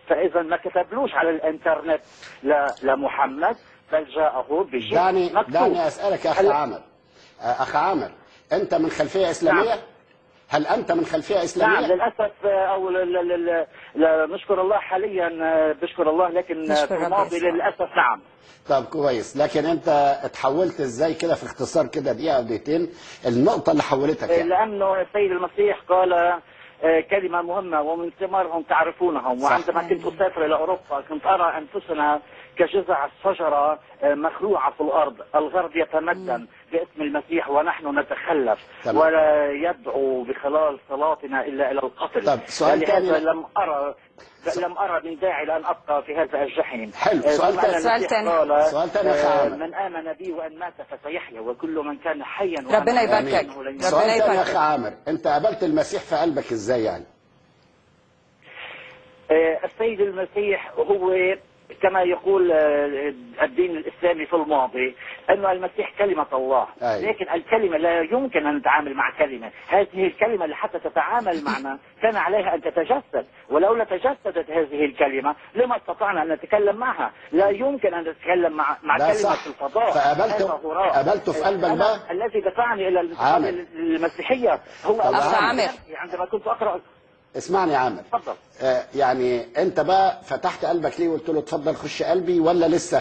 [SPEAKER 4] فاذا ما كتبلوش على الانترنت ل- لمحمد بل جاءه بشيء
[SPEAKER 1] دعني
[SPEAKER 4] مكتوب
[SPEAKER 1] دعني اسالك يا اخي
[SPEAKER 4] هلا-
[SPEAKER 1] عامر آه، اخ عامر انت من خلفيه اسلاميه
[SPEAKER 4] نعم.
[SPEAKER 1] هل انت من خلفيه
[SPEAKER 4] نعم
[SPEAKER 1] اسلاميه
[SPEAKER 4] للاسف آه، او ل- ل- ل- ل- نشكر الله حاليا آه، بشكر الله لكن آه،
[SPEAKER 2] نشكر
[SPEAKER 4] في
[SPEAKER 2] رب
[SPEAKER 4] الماضي
[SPEAKER 2] يسوع.
[SPEAKER 4] للاسف نعم
[SPEAKER 1] طب كويس لكن انت اتحولت ازاي كده في اختصار كده دقيقه او دقيقتين النقطه اللي حولتك يعني
[SPEAKER 4] لانه السيد المسيح قال آه، كلمة مهمة ومن ثمارهم تعرفونهم
[SPEAKER 1] صح.
[SPEAKER 4] وعندما كنت أسافر إلى أوروبا كنت أرى أنفسنا كجذع الشجرة آه، مخلوعة في الأرض الغرب يتمدن باسم المسيح ونحن نتخلف
[SPEAKER 1] تمام.
[SPEAKER 4] ولا يدعو بخلال صلاتنا إلا إلى القتل
[SPEAKER 1] طب، سؤال
[SPEAKER 4] لهذا
[SPEAKER 1] تاني.
[SPEAKER 4] لم أرى لم أرى من داعي لأن أبقى في هذا الجحيم
[SPEAKER 1] حلو.
[SPEAKER 4] آه،
[SPEAKER 1] سؤال
[SPEAKER 4] ثم
[SPEAKER 1] تاني.
[SPEAKER 4] أن
[SPEAKER 2] سؤال
[SPEAKER 4] المسيح
[SPEAKER 2] تاني.
[SPEAKER 4] قال،
[SPEAKER 1] سؤال تاني يا أخي
[SPEAKER 4] آه،
[SPEAKER 1] عامر.
[SPEAKER 4] من آمن بي وأن مات فسيحيا وكل من كان حيا وأنا
[SPEAKER 2] ربنا
[SPEAKER 4] آمن
[SPEAKER 2] يباركك.
[SPEAKER 4] به لن
[SPEAKER 2] ربنا
[SPEAKER 1] سؤال تاني يا
[SPEAKER 2] يبارك.
[SPEAKER 1] اخي عامر انت قابلت المسيح في قلبك ازاي يعني
[SPEAKER 4] آه، السيد المسيح هو كما يقول آه، الدين الاسلامي في الماضي انه المسيح كلمه الله
[SPEAKER 1] أي.
[SPEAKER 4] لكن الكلمه لا يمكن ان نتعامل مع كلمه هذه الكلمه لحتى تتعامل معنا كان عليها ان تتجسد ولولا تجسدت هذه الكلمه لما استطعنا ان نتكلم معها لا يمكن ان نتكلم مع مع
[SPEAKER 1] لا
[SPEAKER 4] كلمه
[SPEAKER 1] صح.
[SPEAKER 4] الفضاء
[SPEAKER 1] فقابلته-
[SPEAKER 4] هذا هراء.
[SPEAKER 1] قابلته في قلبك
[SPEAKER 4] أنا
[SPEAKER 1] بقى؟
[SPEAKER 4] الذي دفعني الى
[SPEAKER 1] عامر.
[SPEAKER 4] الانتقال للمسيحيه هو
[SPEAKER 1] طب
[SPEAKER 2] أخ عامر.
[SPEAKER 4] عندما كنت اقرا
[SPEAKER 1] اسمعني يا عامر
[SPEAKER 4] تفضل
[SPEAKER 1] آه، يعني انت بقى فتحت قلبك ليه وقلت له اتفضل خش قلبي ولا لسه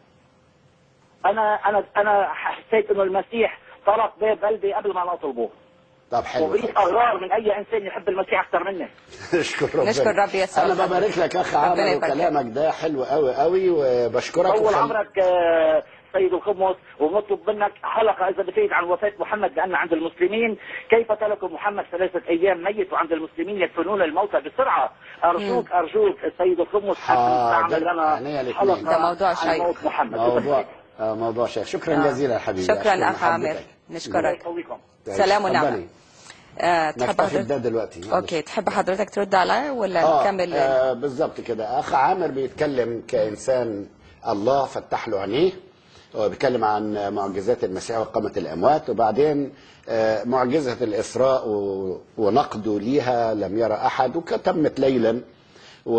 [SPEAKER 4] انا انا انا حسيت انه المسيح طرق باب قلبي قبل ما انا اطلبه
[SPEAKER 1] طب حلو
[SPEAKER 4] وبريد اغرار من اي انسان يحب المسيح اكثر مني
[SPEAKER 1] نشكر ربنا
[SPEAKER 2] نشكر رب يسوع.
[SPEAKER 1] انا ببارك لك يا اخ
[SPEAKER 2] ربنا
[SPEAKER 1] عامر
[SPEAKER 2] يبارك.
[SPEAKER 1] وكلامك ده حلو قوي قوي وبشكرك
[SPEAKER 4] طول
[SPEAKER 1] وخل-
[SPEAKER 4] عمرك آه، سيد الخمس ونطلب منك حلقه اذا بتريد عن وفاه محمد لان عند المسلمين كيف تركوا محمد ثلاثه ايام ميت وعند المسلمين يدفنون الموتى بسرعه ارجوك ارجوك السيد الخمس حتى
[SPEAKER 1] حاضر.
[SPEAKER 4] تعمل لنا
[SPEAKER 1] عينيا الاثنين.
[SPEAKER 4] حلقه
[SPEAKER 2] ده موضوع
[SPEAKER 4] عن
[SPEAKER 2] شيق.
[SPEAKER 4] موت محمد
[SPEAKER 1] موضوع آه، موضوع شيخ شكرا
[SPEAKER 2] آه.
[SPEAKER 1] جزيلا يا حبيبي
[SPEAKER 2] شكراً
[SPEAKER 1] أشكر
[SPEAKER 2] أخ عامر.
[SPEAKER 1] محبتك.
[SPEAKER 4] الله
[SPEAKER 2] نشكرك
[SPEAKER 4] يقويكم
[SPEAKER 2] سلام ونعمة.
[SPEAKER 1] اتفضلي.
[SPEAKER 2] آه، تحب
[SPEAKER 1] نكتفي
[SPEAKER 2] حضرتك
[SPEAKER 1] بده دلوقتي معلش.
[SPEAKER 2] اوكي تحب حضرتك ترد عليا ولا
[SPEAKER 1] آه
[SPEAKER 2] نكمل
[SPEAKER 1] آه بالظبط كده اخ عامر بيتكلم كانسان الله فتح له عينيه هو بيتكلم عن معجزات المسيح وقامة الأموات وبعدين آه، معجزة الإسراء و- ونقده ليها لم يرى أحد وتمت ليلا و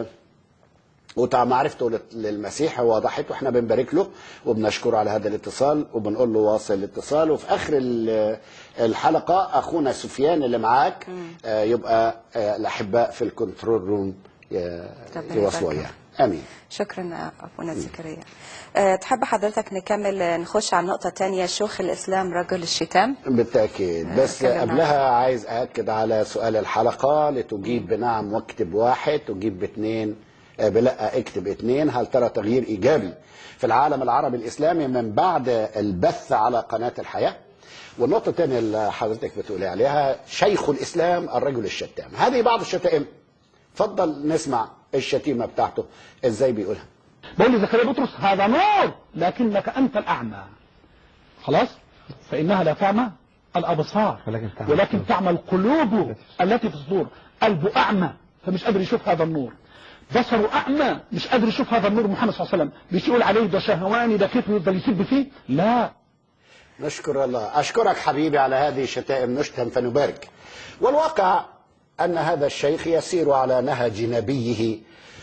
[SPEAKER 1] وطبعا معرفته لل- للمسيح وضحت واحنا بنبارك له وبنشكره على هذا الاتصال وبنقول له واصل الاتصال وفي اخر ال- الحلقه اخونا سفيان اللي معاك آه، يبقى آه، الاحباء في الكنترول روم ي-
[SPEAKER 2] ربنا
[SPEAKER 1] يواصلوا
[SPEAKER 2] يبارك.
[SPEAKER 1] اياه امين
[SPEAKER 2] شكرا أخونا زكريا آه، تحب حضرتك نكمل آه، نخش على النقطة الثانية شيوخ الإسلام رجل الشتام
[SPEAKER 1] بالتاكيد بس
[SPEAKER 2] اتكلم
[SPEAKER 1] قبلها عايز ااكد على سؤال الحلقه لتجيب بنعم واكتب واحد تجيب باثنين آه، بلا اكتب اثنين هل ترى تغيير ايجابي في العالم العربي الاسلامي من بعد البث على قناه الحياه والنقطه الثانيه اللي حضرتك بتقولي عليها شيخ الاسلام الرجل الشتام هذه بعض الشتائم اتفضل نسمع الشتيمه بتاعته ازاي بيقولها
[SPEAKER 3] بقول لزكريا بطرس هذا نور لكنك أنت الأعمى خلاص فإنها لا تعمى الأبصار
[SPEAKER 5] ولكن تعمى
[SPEAKER 3] ولكن تعمى القلوب التي في الصدور قلبه أعمى فمش قادر يشوف هذا النور بصره أعمى مش قادر يشوف هذا النور محمد صلى الله عليه وسلم مش يقول عليه ده شهواني ده كيف يفضل يسب فيه لا
[SPEAKER 1] نشكر الله أشكرك حبيبي على هذه الشتائم نشتم فنبارك والواقع أن هذا الشيخ يسير على نهج نبيه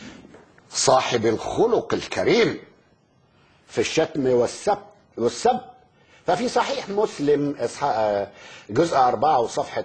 [SPEAKER 1] صاحب الخلق الكريم في الشتم والسب والسب ففي صحيح مسلم إصحاح- جزء أربعة وصفحة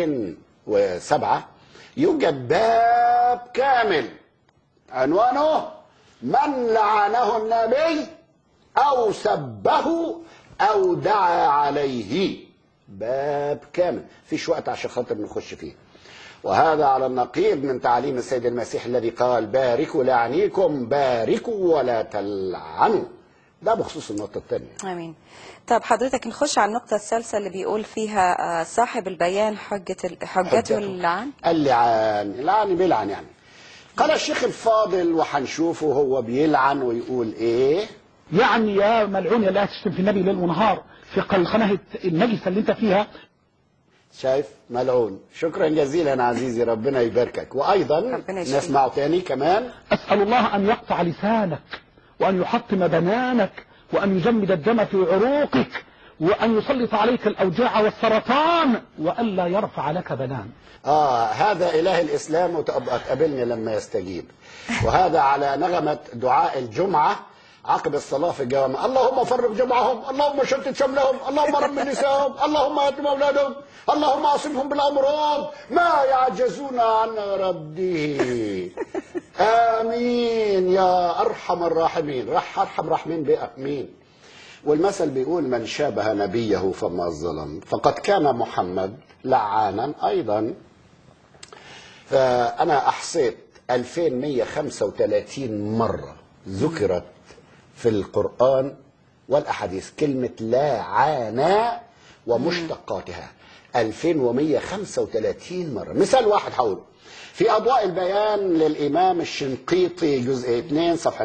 [SPEAKER 1] 2007 يوجد باب كامل عنوانه من لعنه النبي أو سبه أو دعا عليه باب كامل فيش وقت عشان خاطر نخش فيه وهذا على النقيض من تعاليم السيد المسيح الذي قال باركوا لعنيكم باركوا ولا تلعنوا ده بخصوص النقطة الثانية
[SPEAKER 2] امين طب حضرتك نخش على النقطة الثالثة اللي بيقول فيها آه، صاحب البيان حجة ال- حجته اللعن
[SPEAKER 1] اللعان اللعان بيلعن يعني قال الشيخ الفاضل وهنشوفه هو بيلعن ويقول ايه
[SPEAKER 3] يعني يا ملعون يا لا تشتم في النبي ليل ونهار في القناة النجسة اللي انت فيها
[SPEAKER 1] شايف ملعون شكرا جزيلا عزيزي ربنا يباركك وايضا
[SPEAKER 2] ربنا يشفيك.
[SPEAKER 1] نسمعه تاني كمان
[SPEAKER 3] أسأل الله أن يقطع لسانك وأن يحطم بنانك وأن يجمد الدم في عروقك وأن يسلط عليك الأوجاع والسرطان وألا يرفع لك بنان
[SPEAKER 1] آه هذا إله الإسلام وتبقى تقابلني لما يستجيب وهذا على نغمة دعاء الجمعة عقب الصلاة في الجوامع اللهم فرق جمعهم اللهم شتت شملهم اللهم رب نساءهم اللهم يتم أولادهم اللهم أصبهم بالأمراض ما يعجزون عن رده آمين يا أرحم الراحمين رح أرحم راحمين بقى مين والمثل بيقول من شابه نبيه فما ظلم فقد كان محمد لعانا أيضا فأنا أحصيت 2135 مرة ذكرت في القرآن والأحاديث كلمة لاعانا ومشتقاتها 2135 مرة مثال واحد هقوله في أضواء البيان للإمام الشنقيطي جزء 2 صفحة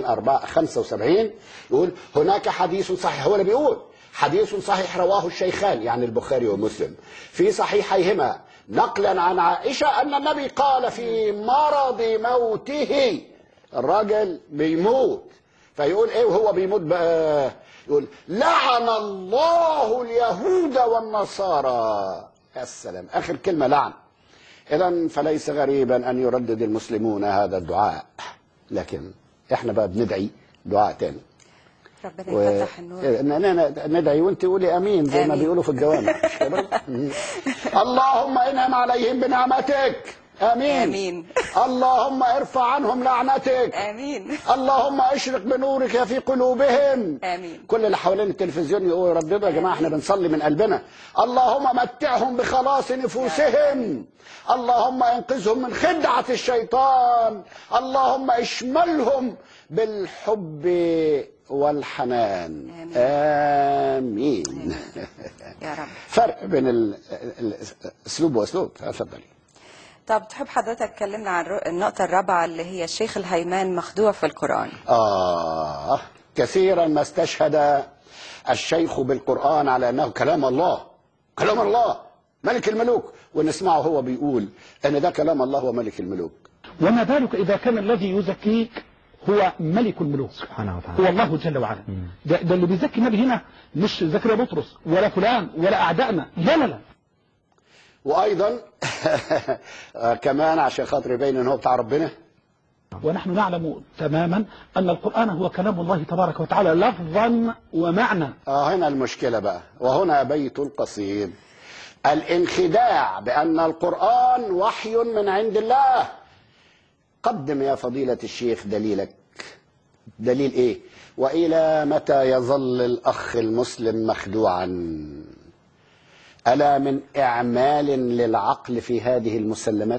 [SPEAKER 1] 275 يقول هناك حديث صحيح هو اللي بيقول حديث صحيح رواه الشيخان يعني البخاري ومسلم في صحيحيهما نقلا عن عائشة أن النبي قال في مرض موته الراجل بيموت فيقول ايه وهو بيموت بقى يقول لعن الله اليهود والنصارى السلام اخر كلمه لعن اذا فليس غريبا ان يردد المسلمون هذا الدعاء لكن احنا بقى بندعي دعاء تاني
[SPEAKER 2] ربنا
[SPEAKER 1] و...
[SPEAKER 2] يفتح النور
[SPEAKER 1] إننا ندعي وانت قولي امين زي ما
[SPEAKER 2] آمين.
[SPEAKER 1] بيقولوا في الجوامع مش كده؟ مم. اللهم انعم عليهم بنعمتك امين
[SPEAKER 2] آمين.
[SPEAKER 1] اللهم ارفع عنهم لعنتك
[SPEAKER 2] آمين
[SPEAKER 1] اللهم اشرق بنورك في قلوبهم
[SPEAKER 2] آمين
[SPEAKER 1] كل اللي حوالين التلفزيون يقولوا يرددوا يا جماعه احنا بنصلي من قلبنا اللهم متعهم بخلاص نفوسهم اللهم انقذهم من خدعه الشيطان اللهم اشملهم بالحب والحنان
[SPEAKER 2] آمين.
[SPEAKER 1] امين
[SPEAKER 2] يا رب
[SPEAKER 1] فرق بين ال- ال- الاسلوب واسلوب تفضلي
[SPEAKER 2] طب تحب حضرتك تكلمنا عن الر- النقطة الرابعة اللي هي الشيخ الهيمان مخدوع في القرآن
[SPEAKER 1] آه كثيرا ما استشهد الشيخ بالقرآن على أنه كلام الله كلام الله ملك الملوك ونسمعه هو بيقول أن ده كلام الله وملك الملوك
[SPEAKER 3] وما بالك إذا كان الذي يزكيك هو ملك الملوك
[SPEAKER 5] سبحانه وتعالى
[SPEAKER 3] هو الله جل وعلا ده, ده اللي بيزكي النبي هنا مش زكريا بطرس ولا فلان ولا أعدائنا لا لا لا
[SPEAKER 1] وأيضا كمان عشان خاطر يبين أن هو بتاع ربنا
[SPEAKER 3] ونحن نعلم تماما أن القرآن هو كلام الله تبارك وتعالى لفظا ومعنى
[SPEAKER 1] آه هنا المشكلة بقى وهنا بيت القصيد الانخداع بأن القرآن وحي من عند الله قدم يا فضيلة الشيخ دليلك دليل ايه وإلى متى يظل الأخ المسلم مخدوعا ألا من إعمال للعقل في هذه المسلمات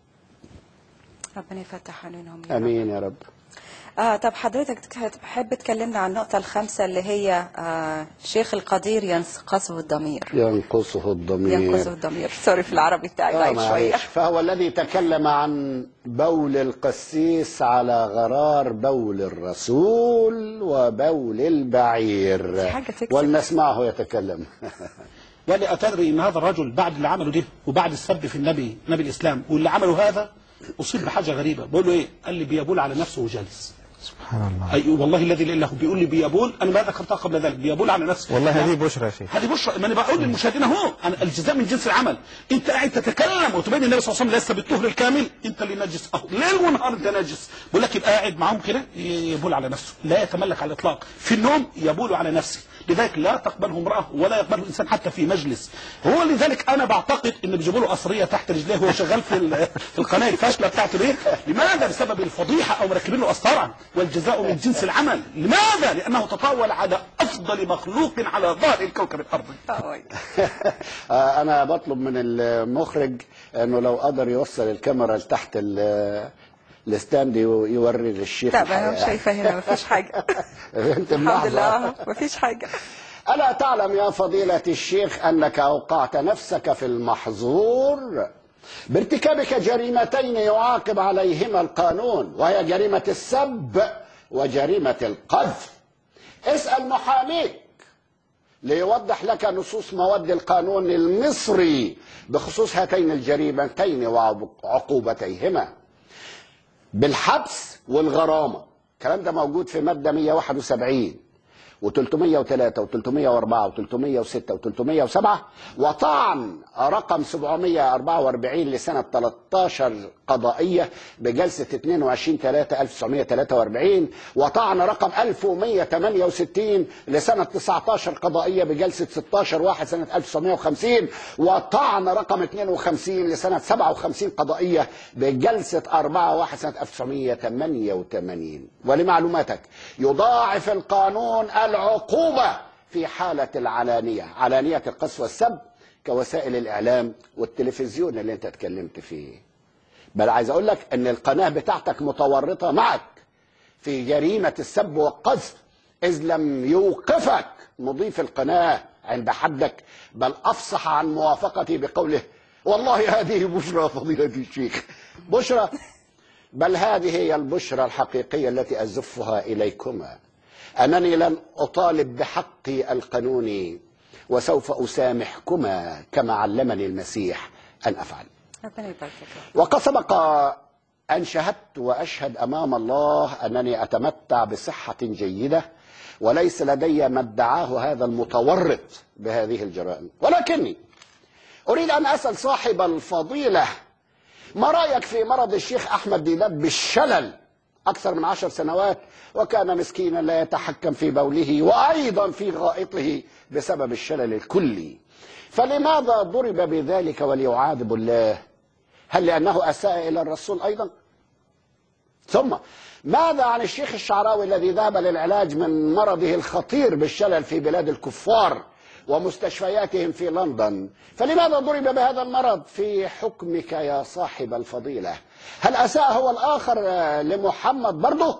[SPEAKER 2] ربنا يفتح عليهم يا رب.
[SPEAKER 1] أمين يا رب
[SPEAKER 2] آه طب حضرتك تحب تكلمنا عن النقطة الخامسة اللي هي آه شيخ القدير ينقصه الضمير
[SPEAKER 1] ينقصه الضمير
[SPEAKER 2] ينقصه الضمير سوري في العربي بتاعي
[SPEAKER 1] آه
[SPEAKER 2] ضعيف شوية
[SPEAKER 1] معلش فهو الذي تكلم عن بول القسيس على غرار بول الرسول وبول البعير
[SPEAKER 2] دي حاجة تكسب.
[SPEAKER 1] ولنسمعه يتكلم
[SPEAKER 3] ولا أتدري أن هذا الرجل بعد اللي عمله ده وبعد السب في النبي نبي الإسلام واللي عمله هذا أصيب بحاجة غريبة بقول له إيه قال لي بيبول على نفسه وجالس
[SPEAKER 5] سبحان الله
[SPEAKER 3] أي والله الذي لا إله هو بيقول لي بيبول أنا ما ذكرتها قبل ذلك بيبول على نفسه
[SPEAKER 5] والله
[SPEAKER 3] لا.
[SPEAKER 5] هذه بشرى يا شيخ
[SPEAKER 3] هذه بشرى ما انا بقول للمشاهدين اهو أنا الجزاء من جنس العمل انت قاعد تتكلم وتبين النبي صلى الله عليه وسلم ليس بالطهر الكامل انت اللي نجس اهو ليل ونهار انت نجس بقول لك يبقى قاعد معاهم كده يبول على نفسه لا يتملك على الاطلاق في النوم يبول على نفسه لذلك لا تقبله امراه ولا يقبله انسان حتى في مجلس هو لذلك انا بعتقد ان بيجيبوا له قصريه تحت رجليه وهو شغال في ال- في القناه الفاشله بتاعته ليه؟ لماذا؟ بسبب الفضيحه او مركبين له قسطره والجزاء من جنس العمل لماذا؟ لانه تطاول على افضل مخلوق على ظهر الكوكب الارضي
[SPEAKER 2] آه،
[SPEAKER 1] آه، أنا بطلب من المخرج أنه لو قدر يوصل الكاميرا لتحت ال- الستاند يو- يوري للشيخ
[SPEAKER 2] طب انا
[SPEAKER 1] الحقيقة.
[SPEAKER 2] شايفة هنا مفيش حاجة
[SPEAKER 1] انت
[SPEAKER 2] الحمد
[SPEAKER 1] ملاحظة.
[SPEAKER 2] لله مفيش حاجة
[SPEAKER 1] ألا تعلم يا فضيلة الشيخ أنك أوقعت نفسك في المحظور بارتكابك جريمتين يعاقب عليهما القانون وهي جريمة السب وجريمة القذف اسأل محاميك ليوضح لك نصوص مواد القانون المصري بخصوص هاتين الجريمتين وعقوبتيهما بالحبس والغرامة الكلام ده موجود في مادة 171 و303 و304 و306 و307 وطعن رقم 744 لسنة 13 قضائية بجلسة 22 3 1943 وطعن رقم 1168 لسنة 19 قضائية بجلسة 16 1 سنة 1950 وطعن رقم 52 لسنة 57 قضائية بجلسة 4 1 سنة 1988 ولمعلوماتك يضاعف القانون العقوبة في حالة العلانية علانية القذف والسب كوسائل الإعلام والتلفزيون اللي انت اتكلمت فيه بل عايز اقول لك ان القناة بتاعتك متورطة معك في جريمة السب والقذف إذ لم يوقفك مضيف القناة عند حدك بل أفصح عن موافقتي بقوله والله هذه بشرى فضيلة الشيخ بشرى بل هذه هي البشرى الحقيقية التي أزفها إليكما أنني لن أطالب بحقي القانوني وسوف أسامحكما كما علمني المسيح أن أفعل
[SPEAKER 2] ربنا يبارك فيك
[SPEAKER 1] وقد سبق أن شهدت وأشهد أمام الله أنني أتمتع بصحة جيدة وليس لدي ما ادعاه هذا المتورط بهذه الجرائم ولكني أريد أن أسأل صاحب الفضيلة ما رأيك في مرض الشيخ أحمد ديدات بالشلل أكثر من عشر سنوات وكان مسكينا لا يتحكم في بوله وأيضا في غائطه بسبب الشلل الكلي فلماذا ضرب بذلك وليعاتب الله هل لأنه أساء إلى الرسول أيضا ثم ماذا عن الشيخ الشعراوي الذي ذهب للعلاج من مرضه الخطير بالشلل في بلاد الكفار ومستشفياتهم في لندن فلماذا ضرب بهذا المرض في حكمك يا صاحب الفضيلة هل أساء هو الآخر لمحمد برضه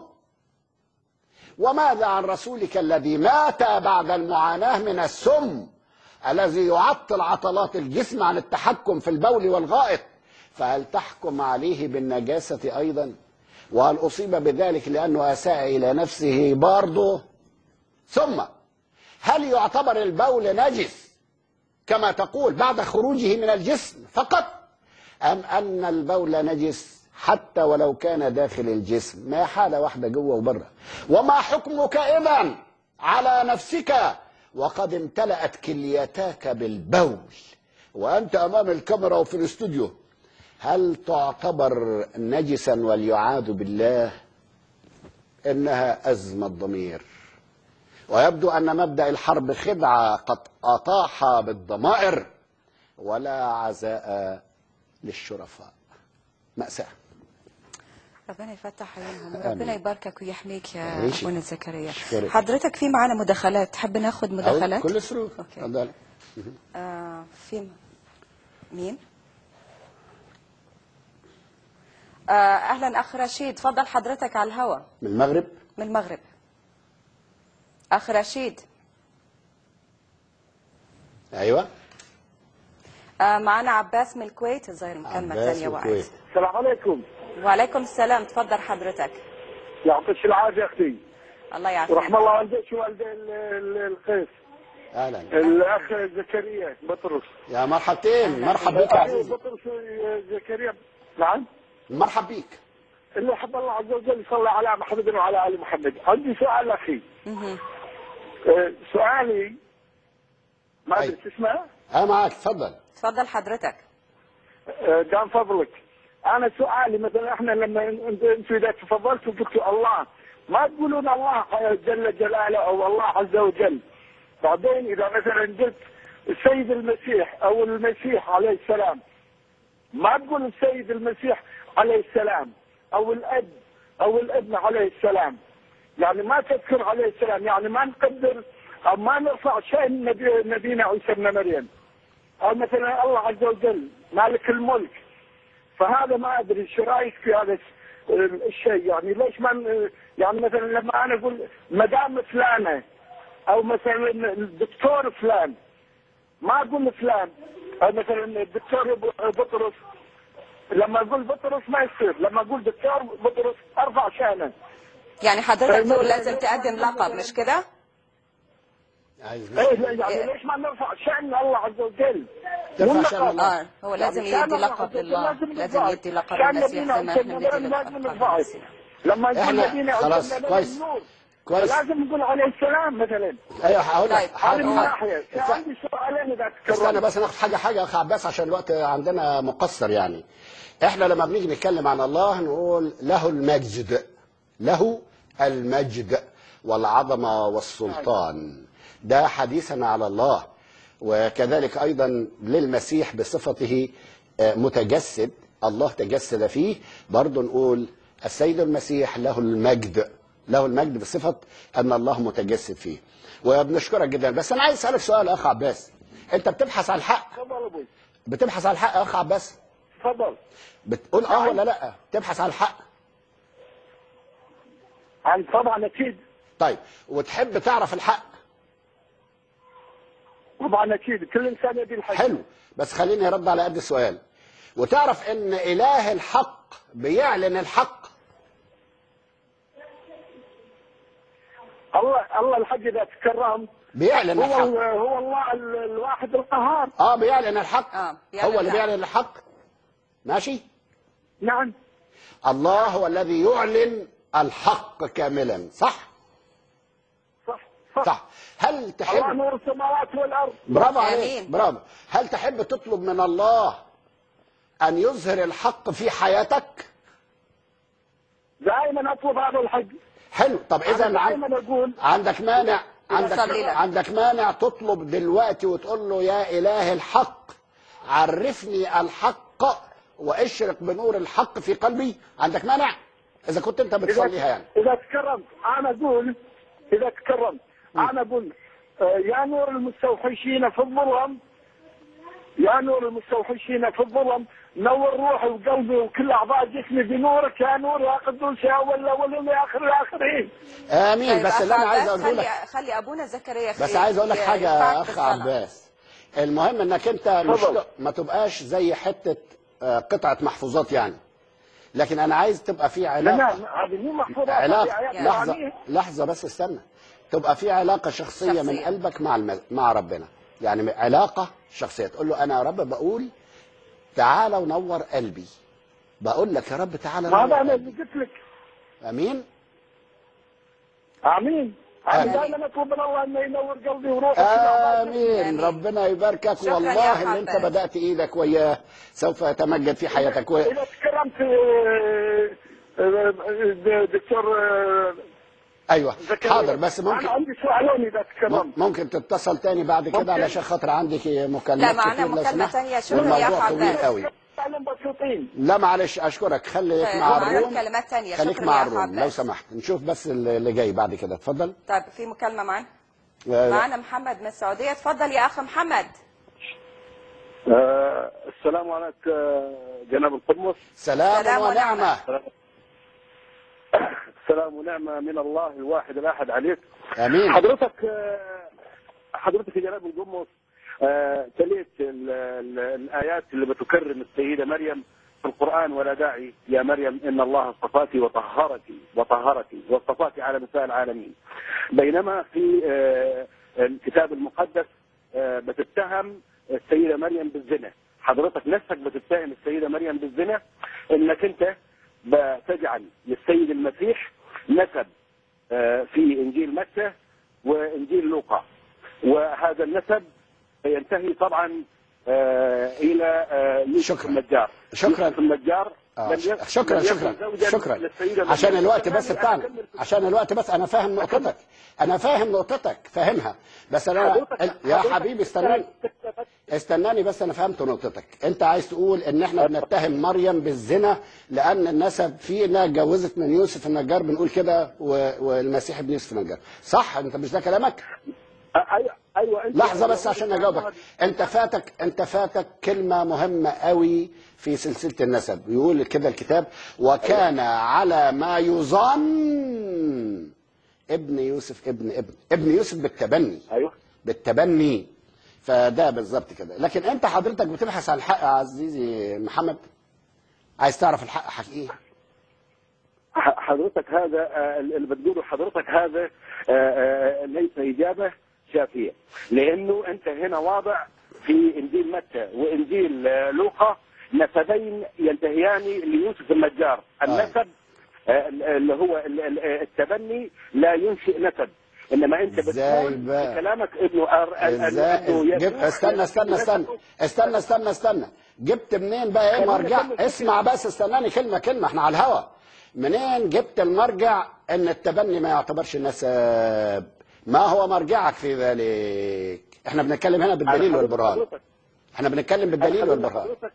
[SPEAKER 1] وماذا عن رسولك الذي مات بعد المعاناة من السم الذي يعطل عضلات الجسم عن التحكم في البول والغائط فهل تحكم عليه بالنجاسة أيضا وهل أصيب بذلك لأنه أساء إلى نفسه برضه ثم هل يعتبر البول نجس كما تقول بعد خروجه من الجسم فقط أم أن البول نجس حتى ولو كان داخل الجسم ما حالة واحدة جوه وبره وما حكمك إذا على نفسك وقد امتلأت كليتاك بالبول وأنت أمام الكاميرا وفي الاستوديو هل تعتبر نجسا والعياذ بالله إنها أزمة ضمير ويبدو أن مبدأ الحرب خدعة قد أطاح بالضمائر ولا عزاء للشرفاء مأساة
[SPEAKER 2] ربنا يفتح عيونهم
[SPEAKER 1] آمين.
[SPEAKER 2] ربنا يباركك ويحميك يا
[SPEAKER 1] ماشي.
[SPEAKER 2] ابونا زكريا
[SPEAKER 1] أشكرك.
[SPEAKER 2] حضرتك في معنا مداخلات تحب ناخد مداخلات
[SPEAKER 1] كل سرور
[SPEAKER 2] أوكي.
[SPEAKER 1] تفضل
[SPEAKER 2] آه في م- مين آه اهلا اخ رشيد تفضل حضرتك على الهوا
[SPEAKER 1] من المغرب
[SPEAKER 2] من المغرب اخ رشيد
[SPEAKER 1] أيوة
[SPEAKER 2] آه معنا عباس من الكويت الظاهر مكالمة
[SPEAKER 1] عباس
[SPEAKER 2] ثانية
[SPEAKER 1] من
[SPEAKER 2] وقعت
[SPEAKER 1] الكويت.
[SPEAKER 5] السلام عليكم
[SPEAKER 2] وعليكم السلام تفضل حضرتك
[SPEAKER 5] يعطيك العافيه اختي
[SPEAKER 2] الله يعافيك
[SPEAKER 5] ورحم الله والديك ووالدي ال- ال- القيس
[SPEAKER 1] أهلا
[SPEAKER 5] الاخ زكريا بطرس
[SPEAKER 1] يا مرحبتين مرحب بك يا عزيزي
[SPEAKER 5] بطرس زكريا نعم
[SPEAKER 1] مرحب بك
[SPEAKER 5] اللي حب الله عز وجل يصلي على محمد وعلى ال محمد عندي سؤال اخي
[SPEAKER 2] مهم.
[SPEAKER 5] آه، سؤالي ما
[SPEAKER 1] أي.
[SPEAKER 5] ادري تسمع
[SPEAKER 1] أنا معك تفضل
[SPEAKER 2] تفضل حضرتك
[SPEAKER 5] آه، دام فضلك انا سؤالي مثلا احنا لما انت انتوا اذا تفضلتوا قلتوا الله ما تقولون الله جل جلاله او الله عز وجل بعدين اذا مثلا قلت السيد المسيح او المسيح عليه السلام ما تقول السيد المسيح عليه السلام او الاب او الابن عليه السلام يعني ما تذكر عليه السلام يعني ما نقدر او ما نرفع شأن نبي نبينا عيسى ابن مريم او مثلا الله عز وجل مالك الملك فهذا ما ادري شو رايك في هذا الش- الشيء يعني ليش ما ن- يعني مثلا لما انا اقول مدام فلانه او مثلا الدكتور فلان ما اقول فلان او مثلا الدكتور ب- بطرس لما اقول بطرس ما يصير لما اقول دكتور بطرس ارفع شانه
[SPEAKER 2] يعني حضرتك
[SPEAKER 5] طيب،
[SPEAKER 2] تقول
[SPEAKER 5] مثلاً-
[SPEAKER 2] لازم تقدم لقب مش كده
[SPEAKER 1] عايز
[SPEAKER 5] ايه لا، يعني ليش ما نرفع شان الله عز وجل
[SPEAKER 1] ترفع
[SPEAKER 5] مو
[SPEAKER 1] شأن
[SPEAKER 5] لقب.
[SPEAKER 1] الله.
[SPEAKER 2] اه هو لازم
[SPEAKER 5] يعني شان
[SPEAKER 2] يدي
[SPEAKER 5] الله
[SPEAKER 2] لقب
[SPEAKER 5] عز وجل
[SPEAKER 2] لله
[SPEAKER 5] لازم
[SPEAKER 2] لازم
[SPEAKER 5] نرفعه.
[SPEAKER 2] يدي لقب
[SPEAKER 5] شان
[SPEAKER 2] المسيح
[SPEAKER 5] نبينا
[SPEAKER 2] زي ما
[SPEAKER 5] عيسى
[SPEAKER 2] احنا
[SPEAKER 5] ابن
[SPEAKER 2] بندي
[SPEAKER 5] مريم لازم
[SPEAKER 2] لقب
[SPEAKER 5] نرفعه.
[SPEAKER 2] المسيح
[SPEAKER 5] لما نقول
[SPEAKER 1] إحنا-
[SPEAKER 5] نبينا عيسى
[SPEAKER 1] خلاص،
[SPEAKER 5] ابن مريم
[SPEAKER 1] كويس.
[SPEAKER 5] نور
[SPEAKER 1] كويس
[SPEAKER 5] لازم نقول عليه السلام مثلا
[SPEAKER 1] ايوه هقول لك
[SPEAKER 2] طيب،
[SPEAKER 5] هذه
[SPEAKER 1] حاضر
[SPEAKER 5] من
[SPEAKER 2] هو-
[SPEAKER 5] ناحيه في
[SPEAKER 1] است-
[SPEAKER 5] عندي سؤالين اذا
[SPEAKER 1] استنى
[SPEAKER 5] تكرمت
[SPEAKER 1] بس ناخد حاجه حاجه يا اخ عباس عشان الوقت عندنا مقصر يعني احنا لما بنيجي نتكلم عن الله نقول له المجد له المجد والعظمه والسلطان ده حديثنا على الله وكذلك ايضا للمسيح بصفته آه، متجسد الله تجسد فيه برضه نقول السيد المسيح له المجد له المجد بصفه ان الله متجسد فيه وبنشكرك جدا بس انا عايز اسالك سؤال يا اخ عباس انت بتبحث عن الحق
[SPEAKER 5] تفضل ابوي
[SPEAKER 1] بتبحث عن الحق يا اخ عباس
[SPEAKER 5] تفضل
[SPEAKER 1] بتقول اه ولا لا تبحث عن الحق
[SPEAKER 5] عن طبعا اكيد
[SPEAKER 1] طيب وتحب تعرف الحق
[SPEAKER 5] طبعا اكيد كل انسان يبي الحق
[SPEAKER 1] حلو بس خليني ارد على قد السؤال وتعرف ان اله الحق بيعلن الحق
[SPEAKER 5] الله الله الحق اذا تكرم
[SPEAKER 1] بيعلن
[SPEAKER 5] هو
[SPEAKER 1] الحق
[SPEAKER 5] هو الله ال- الواحد القهار
[SPEAKER 1] اه بيعلن الحق
[SPEAKER 2] آه، بيعلن
[SPEAKER 1] هو اللي
[SPEAKER 2] الحق.
[SPEAKER 1] بيعلن الحق ماشي
[SPEAKER 5] نعم
[SPEAKER 1] الله هو الذي يعلن الحق كاملا صح
[SPEAKER 5] صح صح,
[SPEAKER 1] صح هل
[SPEAKER 5] الله
[SPEAKER 1] تحب
[SPEAKER 5] نور السماوات والارض
[SPEAKER 1] برافو
[SPEAKER 2] آمين.
[SPEAKER 1] عليك برافو هل تحب تطلب من الله ان يظهر الحق في حياتك
[SPEAKER 5] دائما اطلب هذا الحق
[SPEAKER 1] حلو طب اذا
[SPEAKER 5] انا
[SPEAKER 1] عن-
[SPEAKER 5] دائما اقول
[SPEAKER 1] عندك مانع عندك
[SPEAKER 2] أصلي لك.
[SPEAKER 1] عندك مانع تطلب دلوقتي وتقول له يا اله الحق عرفني الحق واشرق بنور الحق في قلبي عندك مانع اذا كنت انت بتصليها يعني
[SPEAKER 5] اذا تكرمت انا اقول اذا تكرمت انا اقول آه، يا نور المستوحشين في الظلم يا نور المستوحشين في الظلم نور روحي وقلبي وكل اعضاء جسمي بنورك يا نور يا قدوس يا اول الاولين يا اخر الاخرين
[SPEAKER 1] امين
[SPEAKER 2] طيب،
[SPEAKER 1] بس
[SPEAKER 2] أخ
[SPEAKER 1] اللي انا عايز
[SPEAKER 2] عباس،
[SPEAKER 1] اقوله
[SPEAKER 2] خلي
[SPEAKER 1] لك
[SPEAKER 2] خلي ابونا زكريا
[SPEAKER 1] بس
[SPEAKER 2] خير
[SPEAKER 1] عايز اقول لك
[SPEAKER 2] ي-
[SPEAKER 1] حاجه
[SPEAKER 2] يدفعك
[SPEAKER 1] يا اخ
[SPEAKER 2] بالصلاة.
[SPEAKER 1] عباس المهم انك انت مش
[SPEAKER 5] اتفضل.
[SPEAKER 1] ما تبقاش زي حته آه، قطعه محفوظات يعني لكن انا عايز تبقى في
[SPEAKER 5] لا
[SPEAKER 1] علاقه
[SPEAKER 5] لا هذه مو محفوظات هذه
[SPEAKER 1] علاقه
[SPEAKER 5] آيات
[SPEAKER 1] لحظه
[SPEAKER 5] قرآنية.
[SPEAKER 1] لحظه بس استنى تبقى في علاقه شخصيه, من
[SPEAKER 2] شخصية.
[SPEAKER 1] قلبك مع الم... مع ربنا يعني علاقه شخصيه تقول له انا يا رب بقول تعالى ونور قلبي بقول لك يا رب تعالى
[SPEAKER 5] هذا
[SPEAKER 1] نور
[SPEAKER 5] انا
[SPEAKER 1] قلبي
[SPEAKER 5] اللي قلت لك
[SPEAKER 1] امين
[SPEAKER 5] امين انا
[SPEAKER 1] آمين.
[SPEAKER 5] دائما اطلب من الله انه ينور قلبي وروحي وكل أعضاء جسمي.
[SPEAKER 1] امين ربنا يباركك
[SPEAKER 2] شكراً يا
[SPEAKER 1] والله اللي انت
[SPEAKER 2] حبايب.
[SPEAKER 1] بدات ايدك وياه سوف يتمجد في حياتك و...
[SPEAKER 5] اذا تكرمت آه، آه، دكتور آه،
[SPEAKER 1] ايوه
[SPEAKER 5] زكريا
[SPEAKER 1] حاضر بس ممكن
[SPEAKER 5] انا عندي سؤالين اذا تكرمت
[SPEAKER 1] ممكن تتصل تاني بعد كده
[SPEAKER 5] ممكن.
[SPEAKER 1] علشان خاطر عندك مكالمات
[SPEAKER 2] لا، معنا
[SPEAKER 1] كتير لو
[SPEAKER 2] مكالمة
[SPEAKER 1] سمحت
[SPEAKER 2] تانية. شكراً يا
[SPEAKER 1] والموضوع
[SPEAKER 2] أخ
[SPEAKER 1] طويل
[SPEAKER 2] عباس.
[SPEAKER 1] قوي
[SPEAKER 5] سؤالين بسيطين
[SPEAKER 1] لا معلش اشكرك خليك
[SPEAKER 2] طيب،
[SPEAKER 1] مع
[SPEAKER 2] معنا
[SPEAKER 1] الروم
[SPEAKER 2] مكالمات تانية.
[SPEAKER 1] خليك
[SPEAKER 2] شكراً
[SPEAKER 1] مع
[SPEAKER 2] يا أخ
[SPEAKER 1] الروم لو
[SPEAKER 2] عباس.
[SPEAKER 1] سمحت نشوف بس اللي جاي بعد كده اتفضل
[SPEAKER 2] طيب في مكالمه معانا
[SPEAKER 1] آه،
[SPEAKER 2] معانا محمد من السعوديه اتفضل يا اخ محمد
[SPEAKER 5] آه السلام عليك آه جناب القدمس
[SPEAKER 1] سلام,
[SPEAKER 2] سلام
[SPEAKER 1] ونعمه
[SPEAKER 5] سلام ونعمة من الله الواحد الأحد عليك
[SPEAKER 1] امين
[SPEAKER 5] حضرتك آه، حضرتك يا جناب القدمس آه، تليت ال- ال- الآيات اللي بتكرم السيدة مريم في القرآن ولا داعي يا مريم إن الله اصطفاك وطهرك وطهرك واصطفاك على نساء العالمين بينما في آه، الكتاب المقدس آه، بتتهم السيدة مريم بالزنا حضرتك نفسك بتتهم السيدة مريم بالزنا انك انت بتجعل للسيد المسيح نسب آه، في انجيل متى وانجيل لوقا وهذا النسب ينتهي طبعا آه، الى آه، يوسف
[SPEAKER 1] شكراً.
[SPEAKER 5] النجار
[SPEAKER 1] شكراً.
[SPEAKER 5] يوسف النجار
[SPEAKER 1] آه،
[SPEAKER 5] لم يكن-
[SPEAKER 1] شكرا
[SPEAKER 5] لم يكن
[SPEAKER 1] شكرا
[SPEAKER 5] زوجاً
[SPEAKER 1] شكرا
[SPEAKER 5] للسيدة مريم.
[SPEAKER 1] عشان الوقت بس
[SPEAKER 5] فكان
[SPEAKER 1] بتاعنا
[SPEAKER 5] أكمل في-
[SPEAKER 1] عشان الوقت بس انا فاهم نقطتك انا فاهم نقطتك فاهمها بس انا
[SPEAKER 5] حضرتك-
[SPEAKER 1] يا
[SPEAKER 5] حضرتك
[SPEAKER 1] حبيبي استناني استناني بس انا فهمت نقطتك انت عايز تقول ان احنا بنتهم مريم بالزنا لان النسب فيه انها اتجوزت من يوسف النجار بنقول كده و- والمسيح ابن يوسف النجار صح انت مش ده كلامك
[SPEAKER 5] ايوه ايوه انت
[SPEAKER 1] لحظه بس عشان اجاوبك انت فاتك انت فاتك كلمه مهمه قوي في سلسله النسب يقول كده الكتاب وكان على ما يظن ابن يوسف ابن ابن ابن يوسف بالتبني
[SPEAKER 5] ايوه
[SPEAKER 1] بالتبني فده بالظبط كده لكن انت حضرتك بتبحث عن الحق يا عزيزي محمد عايز تعرف الحق حقيقي
[SPEAKER 5] ح- حضرتك هذا آه، اللي بتقوله حضرتك هذا آه، آه، ليس إجابة شافية لأنه أنت هنا واضع في إنجيل متى وإنجيل آه، لوقا نسبين ينتهيان ليوسف النجار النسب آه، اللي هو ال- ال- التبني لا ينشئ نسب انما انت
[SPEAKER 1] إزاي
[SPEAKER 5] بتقول
[SPEAKER 1] بقى؟
[SPEAKER 5] في كلامك انه أر- إنه
[SPEAKER 1] ازاي جب...
[SPEAKER 5] يسوع
[SPEAKER 1] استنى استنى استنى استنى استنى استنى جبت منين بقى ايه
[SPEAKER 5] خلينا
[SPEAKER 1] مرجع
[SPEAKER 5] نكمل
[SPEAKER 1] اسمع بس استناني كلمه كلمه احنا على الهوا منين جبت المرجع ان التبني ما يعتبرش نسب ما هو مرجعك في ذلك احنا بنتكلم هنا بالدليل والبرهان احنا بنتكلم بالدليل
[SPEAKER 5] هقول
[SPEAKER 1] والبرهان
[SPEAKER 5] لحضرتك-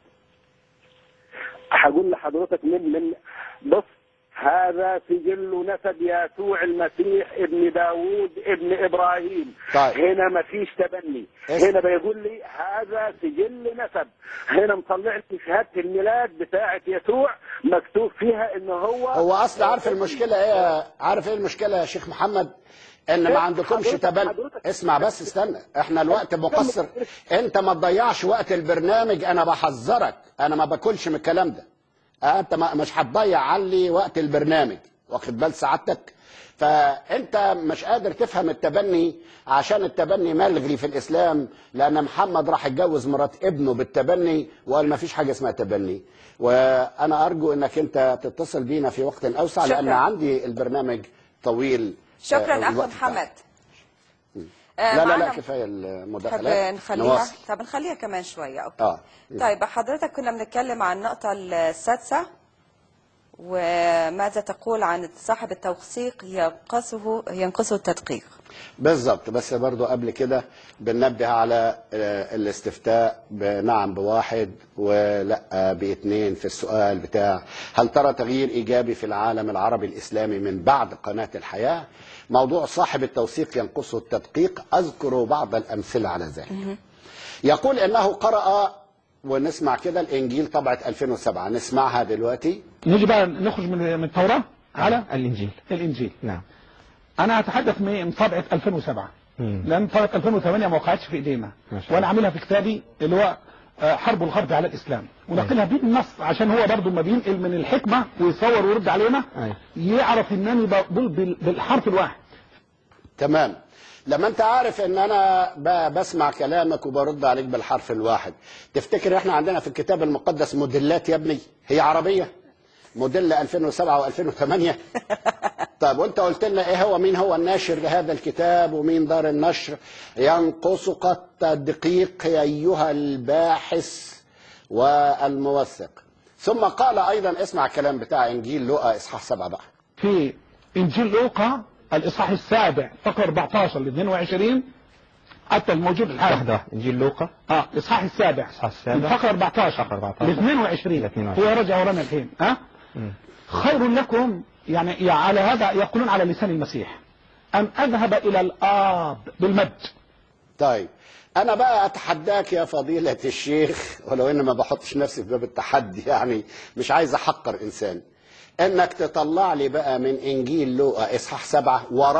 [SPEAKER 5] هقول لحضرتك من من بص هذا سجل نسب يسوع المسيح ابن داوود ابن ابراهيم
[SPEAKER 1] طيب.
[SPEAKER 5] هنا ما فيش تبني
[SPEAKER 1] إيش؟
[SPEAKER 5] هنا بيقول لي هذا سجل نسب هنا مطلع لي شهاده الميلاد بتاعه يسوع مكتوب فيها ان هو
[SPEAKER 1] هو اصل عارف المشكله ايه عارف ايه المشكله يا شيخ محمد ان ما عندكمش
[SPEAKER 5] حضرتك-
[SPEAKER 1] تبني
[SPEAKER 5] حضرتك-
[SPEAKER 1] اسمع بس استنى احنا الوقت مقصر انت ما تضيعش وقت البرنامج انا بحذرك انا ما باكلش من الكلام ده اه انت ما مش هتضيع علي وقت البرنامج واخد بال سعادتك فانت مش قادر تفهم التبني عشان التبني ملغي في الاسلام لان محمد راح يتجوز مرات ابنه بالتبني وقال ما فيش حاجه اسمها تبني وانا ارجو انك انت تتصل بينا في وقت اوسع لان
[SPEAKER 2] شكراً.
[SPEAKER 1] عندي البرنامج طويل
[SPEAKER 2] شكرا
[SPEAKER 1] آه،
[SPEAKER 2] اخو
[SPEAKER 1] الوقت
[SPEAKER 2] محمد
[SPEAKER 1] بتاعه. لا لا لا
[SPEAKER 2] معنا-
[SPEAKER 1] كفايه
[SPEAKER 2] تحب
[SPEAKER 1] المداخلات
[SPEAKER 2] نخليها
[SPEAKER 1] نواصل.
[SPEAKER 2] طب نخليها كمان شوية أوكي.
[SPEAKER 1] اه
[SPEAKER 2] طيب حضرتك كنا بنتكلم عن النقطة السادسة وماذا تقول عن صاحب التوثيق ينقصه ينقصه التدقيق
[SPEAKER 1] بالظبط بس برضو قبل كده بننبه على آه، الاستفتاء بنعم بواحد ولا باثنين في السؤال بتاع هل ترى تغيير ايجابي في العالم العربي الاسلامي من بعد قناه الحياه؟ موضوع صاحب التوثيق ينقصه التدقيق اذكر بعض الامثله على ذلك. يقول انه قرأ ونسمع كده الانجيل طبعه 2007 نسمعها دلوقتي
[SPEAKER 3] نيجي بقى نخرج من من التوراة على
[SPEAKER 6] الانجيل
[SPEAKER 3] الانجيل
[SPEAKER 6] نعم
[SPEAKER 3] انا هتحدث من من طبعه 2007
[SPEAKER 6] مم.
[SPEAKER 3] لان طبعه 2008 ما وقعتش في ايدينا
[SPEAKER 6] ما شاء الله.
[SPEAKER 3] وانا عاملها في كتابي اللي هو آه، حرب الغرب على الاسلام ونقلها بالنص عشان هو برضه ما بينقل من الحكمه ويصور ويرد علينا
[SPEAKER 6] أيوة.
[SPEAKER 3] يعرف انني بقول بال- بالحرف الواحد
[SPEAKER 1] تمام لما انت عارف ان انا ب- بسمع كلامك وبرد عليك بالحرف الواحد تفتكر احنا عندنا في الكتاب المقدس موديلات يا ابني هي عربيه موديل 2007 و2008 طيب وانت قلت لنا ايه هو مين هو الناشر لهذا الكتاب ومين دار النشر ينقصك التدقيق يا ايها الباحث والموثق ثم قال ايضا اسمع الكلام بتاع انجيل لوقا اصحاح سبعه بقى
[SPEAKER 3] في انجيل لوقا الاصحاح السابع فقره 14 ل 22 حتى الموجود الحالي
[SPEAKER 6] واحدة واحدة انجيل لوقا
[SPEAKER 3] اه الاصحاح السابع
[SPEAKER 6] الإصحاح السابع.
[SPEAKER 3] من فقره 14
[SPEAKER 6] فقرة 14.
[SPEAKER 3] ل 22
[SPEAKER 6] ل 22.
[SPEAKER 3] هو رجع ورانا الحين ها
[SPEAKER 6] مم.
[SPEAKER 3] خير لكم يعني يعني على هذا يقولون على لسان المسيح ان اذهب الى الاب بالمد
[SPEAKER 1] طيب انا بقى اتحداك يا فضيلة الشيخ ولو ان ما بحطش نفسي في باب التحدي يعني مش عايز احقر انسان انك تطلع لي بقى من انجيل لوقا اصحاح سبعة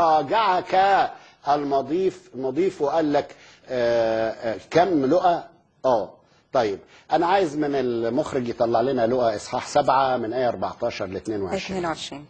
[SPEAKER 1] وراجعك المضيف المضيف وقال لك آه آه كم لوقا اه طيب انا عايز من المخرج يطلع لنا لوقا اصحاح سبعة من ايه 14 ل 22
[SPEAKER 2] 22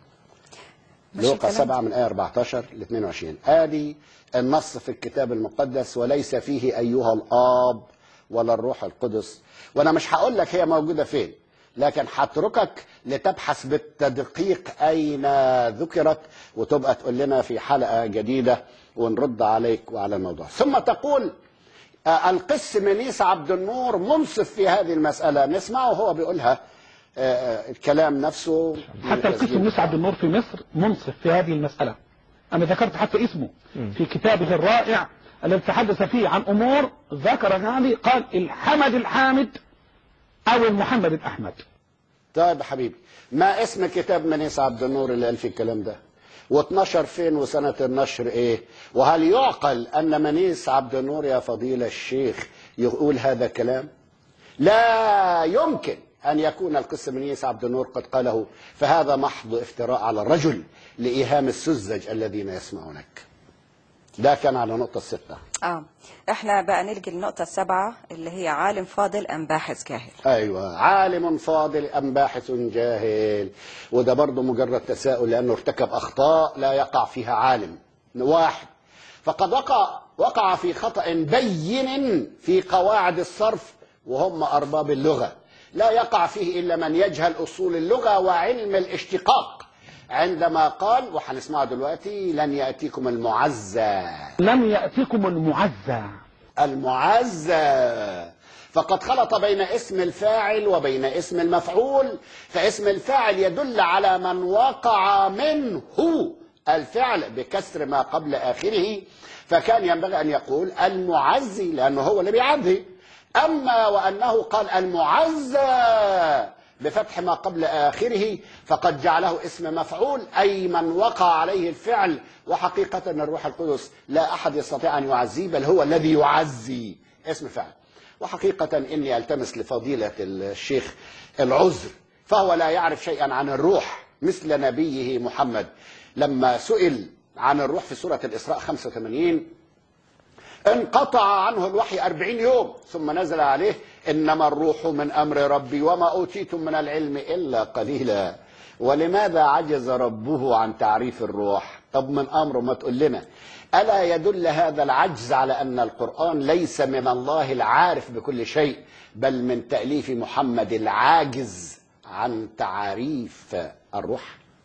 [SPEAKER 2] مش
[SPEAKER 1] لوقا
[SPEAKER 2] الكلام
[SPEAKER 1] 7 من آية 14 ل 22 آدي النص في الكتاب المقدس وليس فيه أيها الآب ولا الروح القدس وأنا مش هقول لك هي موجودة فين لكن هتركك لتبحث بالتدقيق أين ذكرت وتبقى تقول لنا في حلقة جديدة ونرد عليك وعلى الموضوع ثم تقول آه، القس منيس عبد النور منصف في هذه المسألة نسمعه هو بيقولها آه، آه، الكلام نفسه
[SPEAKER 3] حتى القسم موسى عبد النور في مصر منصف في هذه المسألة أنا ذكرت حتى اسمه في كتابه الرائع الذي تحدث فيه عن أمور ذكر هذه قال الحمد الحامد أو المحمد الأحمد
[SPEAKER 1] طيب يا حبيبي ما اسم كتاب منيس عبد النور اللي قال فيه الكلام ده واتنشر فين وسنة النشر ايه وهل يعقل ان منيس عبد النور يا فضيلة الشيخ يقول هذا الكلام لا يمكن ان يكون القس منيس عبد النور قد قاله فهذا محض افتراء على الرجل لايهام السذج الذين يسمعونك ده كان على نقطة الستة
[SPEAKER 2] اه احنا بقى نلقي النقطة السابعة اللي هي عالم فاضل ام باحث جاهل
[SPEAKER 1] ايوه عالم فاضل ام باحث جاهل وده برضه مجرد تساؤل لانه ارتكب اخطاء لا يقع فيها عالم واحد فقد وقع وقع في خطا بين في قواعد الصرف وهم ارباب اللغه لا يقع فيه الا من يجهل اصول اللغه وعلم الاشتقاق عندما قال وهنسمعه دلوقتي لن يأتيكم المعزى
[SPEAKER 3] لن يأتيكم المعزى
[SPEAKER 1] المعزى فقد خلط بين اسم الفاعل وبين اسم المفعول فاسم الفاعل يدل على من وقع منه الفعل بكسر ما قبل آخره فكان ينبغي أن يقول المعزي لأنه هو اللي بيعزي أما وأنه قال المعزى بفتح ما قبل آخره فقد جعله اسم مفعول أي من وقع عليه الفعل وحقيقة الروح القدس لا أحد يستطيع أن يعزيه بل هو الذي يعزي اسم فعل وحقيقة إني ألتمس لفضيلة الشيخ العذر فهو لا يعرف شيئا عن الروح مثل نبيه محمد لما سئل عن الروح في سورة الإسراء 85 انقطع عنه الوحي أربعين يوم ثم نزل عليه إنما الروح من أمر ربي وما أوتيتم من العلم إلا قليلا ولماذا عجز ربه عن تعريف الروح طب من أمره ما تقول لنا ألا يدل هذا العجز على أن القرآن ليس من الله العارف بكل شيء بل من تأليف محمد العاجز عن تعريف الروح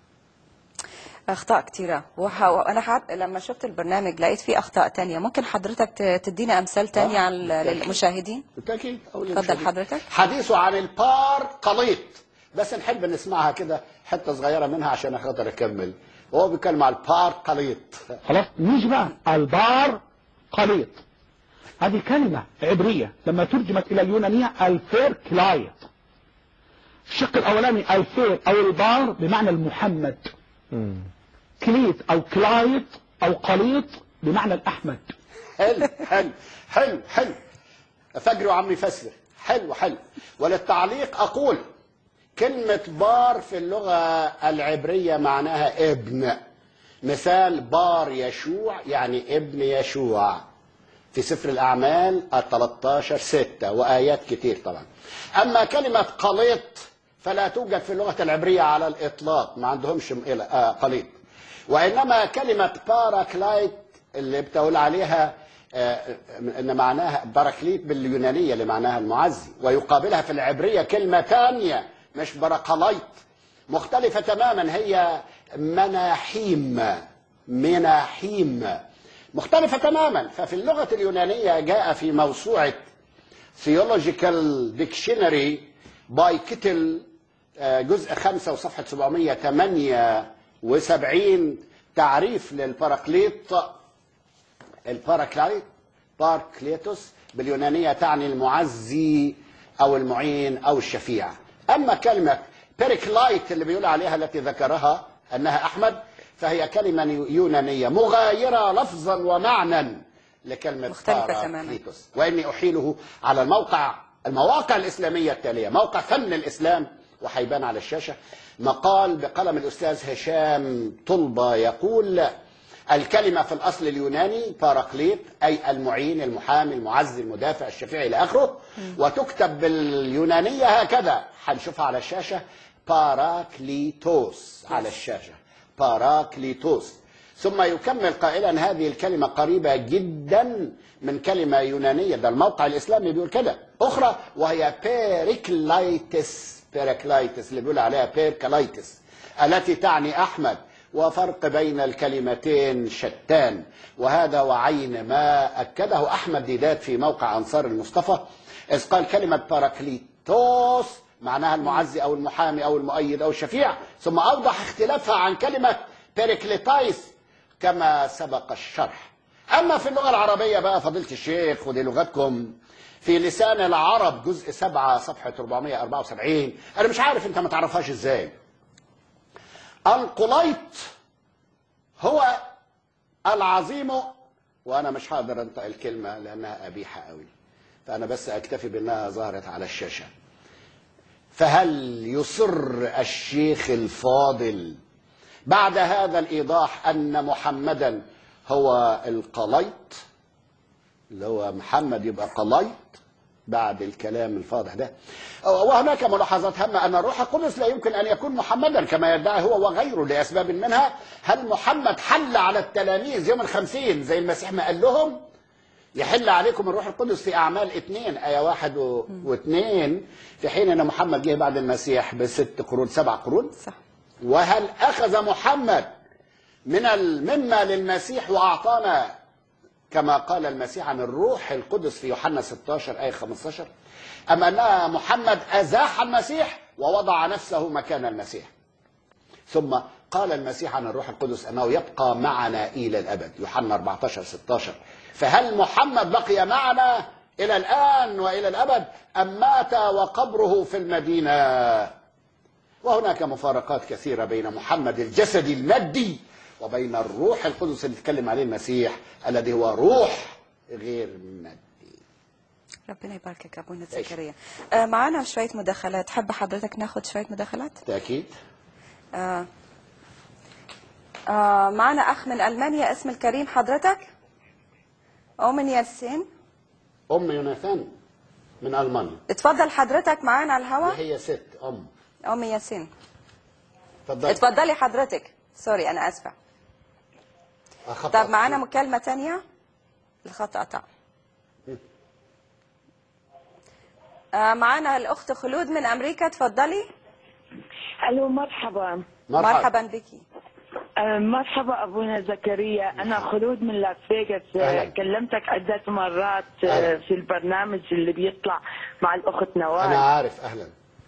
[SPEAKER 2] اخطاء كتيره وح... وانا حد... لما شفت البرنامج لقيت فيه اخطاء تانية ممكن حضرتك ت- تدينا امثال تانية
[SPEAKER 1] آه،
[SPEAKER 2] عن
[SPEAKER 1] بالتأكيد.
[SPEAKER 2] للمشاهدين
[SPEAKER 1] بالتأكيد أو
[SPEAKER 2] اتفضل
[SPEAKER 1] للمشاهدين.
[SPEAKER 2] حضرتك.
[SPEAKER 1] حديثه عن البار قليط بس نحب نسمعها كده حتة صغيرة منها عشان خاطر أكمل وهو بيتكلم عن البار قليط
[SPEAKER 3] خلاص نيجي بقى البار قليط هذه كلمة عبرية لما ترجمت إلى اليونانية الفير كلايت الشق الأولاني الفير أو البار بمعنى المحمد كليت أو كلايت أو قليط بمعنى الأحمد
[SPEAKER 1] حلو حلو حلو حلو فجر وعمي فسر حلو حلو وللتعليق أقول كلمة بار في اللغة العبرية معناها ابن مثال بار يشوع يعني ابن يشوع في سفر الأعمال 13 6 وآيات كتير طبعا أما كلمة قليط فلا توجد في اللغة العبرية على الإطلاق ما عندهمش م- إلى- آه قليط وإنما كلمة باراكلايت اللي بتقول عليها آه، ان معناها باراكليت باليونانيه اللي معناها المعزي ويقابلها في العبريه كلمه ثانيه مش باراكلايت مختلفه تماما هي مناحيم مناحيم مختلفه تماما ففي اللغه اليونانيه جاء في موسوعه Theological Dictionary باي كيتل آه، جزء 5 وصفحة 778 تعريف للباراكليط الباراكلايت باركليتوس باليونانية تعني المعزي أو المعين أو الشفيع أما كلمة بيريكلايت اللي بيقول عليها التي ذكرها أنها أحمد فهي كلمة يونانية مغايرة لفظا ومعنى لكلمة
[SPEAKER 2] مختلفة تماماً.
[SPEAKER 1] باراكليتوس وإني أحيله على الموقع المواقع الإسلامية التالية موقع فن الإسلام وحيبان على الشاشة مقال بقلم الأستاذ هشام طلبة يقول الكلمة في الأصل اليوناني باراكليت أي المعين المحامي المعزي المدافع الشفيع إلى آخره وتكتب باليونانية هكذا هنشوفها على الشاشة باراكليتوس على الشاشة باراكليتوس ثم يكمل قائلا هذه الكلمة قريبة جدا من كلمة يونانية ده الموقع الإسلامي بيقول كده أخرى وهي بيريكلايتس بيريكلايتس اللي بيقول عليها بيركلايتس التي تعني أحمد وفرق بين الكلمتين شتان وهذا وعين ما أكده أحمد ديدات في موقع أنصار المصطفى إذ قال كلمة باراكليتوس معناها المعزي أو المحامي أو المؤيد أو الشفيع ثم أوضح اختلافها عن كلمة بيريكليتايس كما سبق الشرح أما في اللغة العربية بقى فضيلة الشيخ ودي لغتكم في لسان العرب جزء 7 صفحة 474 أنا مش عارف أنت ما تعرفهاش إزاي القليط هو العظيم وانا مش هقدر انطق الكلمه لانها قبيحه قوي فانا بس اكتفي بانها ظهرت على الشاشه فهل يصر الشيخ الفاضل بعد هذا الايضاح ان محمدا هو القليط اللي هو محمد يبقى قليط بعد الكلام الفاضح ده وهناك ملاحظات هامة أن الروح القدس لا يمكن أن يكون محمدا كما يدعي هو وغيره لأسباب منها هل محمد حل على التلاميذ يوم الخمسين زي المسيح ما قال لهم يحل عليكم الروح القدس في أعمال اثنين آية واحد و... واثنين في حين أن محمد جه بعد المسيح بست قرون سبع قرون
[SPEAKER 2] صح
[SPEAKER 1] وهل أخذ محمد من ال- مما للمسيح وأعطانا كما قال المسيح عن الروح القدس في يوحنا 16 آية 15 أم أن محمد أزاح المسيح ووضع نفسه مكان المسيح ثم قال المسيح عن الروح القدس أنه يبقى معنا إلى الأبد يوحنا 14 16 فهل محمد بقي معنا إلى الآن وإلى الأبد أم مات وقبره في المدينة وهناك مفارقات كثيرة بين محمد الجسدي المادي وبين الروح القدس اللي اتكلم عليه المسيح الذي هو روح غير مادي
[SPEAKER 2] ربنا يباركك ابونا زكريا آه معانا شويه مداخلات حب حضرتك ناخد شويه مداخلات
[SPEAKER 1] تأكيد
[SPEAKER 2] آه آه معانا اخ من المانيا اسم الكريم حضرتك أومن ياسين
[SPEAKER 1] أم يوناثان من ألمانيا
[SPEAKER 2] اتفضل حضرتك معانا على الهواء
[SPEAKER 1] هي ست أم
[SPEAKER 2] أم ياسين
[SPEAKER 1] اتفضلي
[SPEAKER 2] اتفضلي حضرتك سوري أنا آسفة
[SPEAKER 1] أخطأت.
[SPEAKER 2] طب معانا مكالمة تانية الخط قطع آه معانا الأخت خلود من أمريكا اتفضلي
[SPEAKER 6] الو مرحبا
[SPEAKER 1] مرحبا,
[SPEAKER 2] مرحبا بك
[SPEAKER 6] آه، مرحبا ابونا زكريا انا خلود من لاس فيغاس آه،
[SPEAKER 1] أهلاً.
[SPEAKER 6] كلمتك عده مرات آه،
[SPEAKER 1] أهلاً.
[SPEAKER 6] في البرنامج اللي بيطلع مع الاخت نوال
[SPEAKER 1] أنا عارف أهلا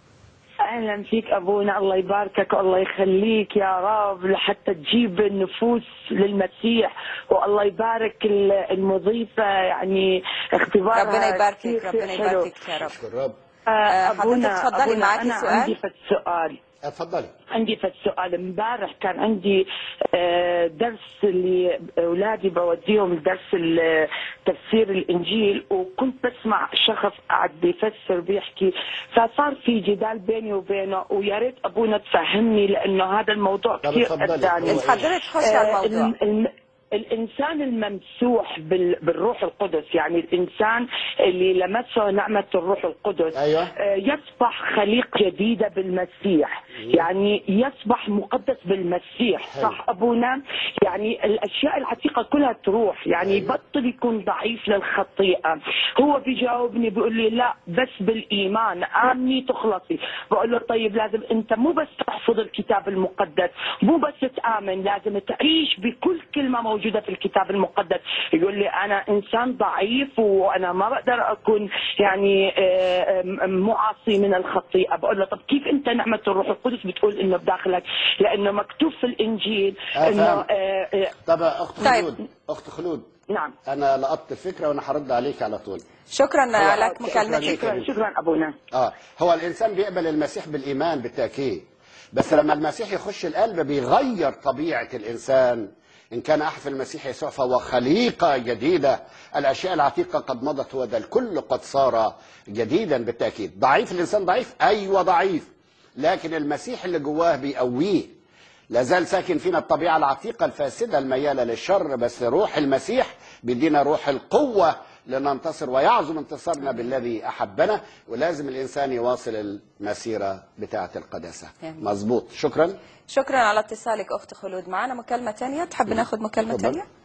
[SPEAKER 6] اهلا فيك ابونا الله يباركك والله يخليك يا رب لحتى تجيب النفوس للمسيح والله يبارك ال- المضيفه يعني اختبارها
[SPEAKER 2] ربنا يباركك
[SPEAKER 6] كثير
[SPEAKER 2] ربنا
[SPEAKER 6] حلو.
[SPEAKER 2] يباركك يا رب
[SPEAKER 1] أشكر الرب
[SPEAKER 6] آه،
[SPEAKER 2] حضرتك
[SPEAKER 6] ابونا
[SPEAKER 2] تفضلي،
[SPEAKER 6] ابونا
[SPEAKER 2] معاكي
[SPEAKER 6] انا
[SPEAKER 2] سؤال؟
[SPEAKER 6] عندي فت سؤال
[SPEAKER 1] اتفضلي
[SPEAKER 6] عندي فت سؤال امبارح كان عندي آه، درس اللي اولادي بوديهم درس ال- تفسير الانجيل وكنت بسمع شخص قاعد بيفسر بيحكي فصار في جدال بيني وبينه ويا ريت ابونا تفهمني لانه هذا الموضوع
[SPEAKER 1] طب
[SPEAKER 6] كثير
[SPEAKER 1] اتفضلي.
[SPEAKER 6] اذاني
[SPEAKER 1] هو
[SPEAKER 2] انت حضرتك خشي على
[SPEAKER 6] آه،
[SPEAKER 2] الموضوع
[SPEAKER 6] الم- الم- الانسان الممسوح بال- بالروح القدس يعني الانسان اللي لمسه نعمه الروح القدس
[SPEAKER 1] أيوة.
[SPEAKER 6] آه، يصبح خليقه جديده بالمسيح يعني يصبح مقدس بالمسيح
[SPEAKER 1] حلو.
[SPEAKER 6] صح ابونا يعني الاشياء العتيقه كلها تروح يعني
[SPEAKER 1] أيوة.
[SPEAKER 6] يبطل يكون ضعيف للخطيئه هو بيجاوبني بيقول لي لا بس بالايمان امني تخلصي بقول له طيب لازم انت مو بس تحفظ الكتاب المقدس مو بس تامن لازم تعيش بكل كلمه موجوده في الكتاب المقدس يقول لي انا انسان ضعيف وانا ما بقدر اكون يعني آه، آه، معاصي من الخطيئه بقول له طب كيف انت نعمه الروح القدس بتقول انه بداخلك لانه مكتوب في الانجيل
[SPEAKER 1] آه،
[SPEAKER 6] انه
[SPEAKER 1] فهمت.
[SPEAKER 6] آه، آه،
[SPEAKER 1] طب أخت
[SPEAKER 2] طيب.
[SPEAKER 1] خلود أخت خلود
[SPEAKER 6] نعم
[SPEAKER 1] أنا لقطت الفكرة وأنا هرد عليك على طول
[SPEAKER 2] شكرا لك
[SPEAKER 1] شكراً
[SPEAKER 2] مكالمتك
[SPEAKER 1] لك.
[SPEAKER 6] شكرا شكرا ابونا
[SPEAKER 1] اه هو الانسان بيقبل المسيح بالايمان بالتاكيد بس لما المسيح يخش القلب بيغير طبيعه الانسان ان كان احد في المسيح يسوع فهو خليقه جديده الاشياء العتيقه قد مضت وذا الكل قد صار جديدا بالتاكيد ضعيف الانسان ضعيف ايوه ضعيف لكن المسيح اللي جواه بيقويه لا زال ساكن فينا الطبيعه العتيقه الفاسده المياله للشر بس روح المسيح بيدينا روح القوه لننتصر ويعظم انتصارنا بالذي احبنا ولازم الانسان يواصل المسيره بتاعه القداسه
[SPEAKER 2] آمين.
[SPEAKER 1] مظبوط شكرا
[SPEAKER 2] شكرا على اتصالك أخت خلود معانا مكالمة تانية تحب ناخد مكالمة
[SPEAKER 1] اتفضل.
[SPEAKER 2] تانية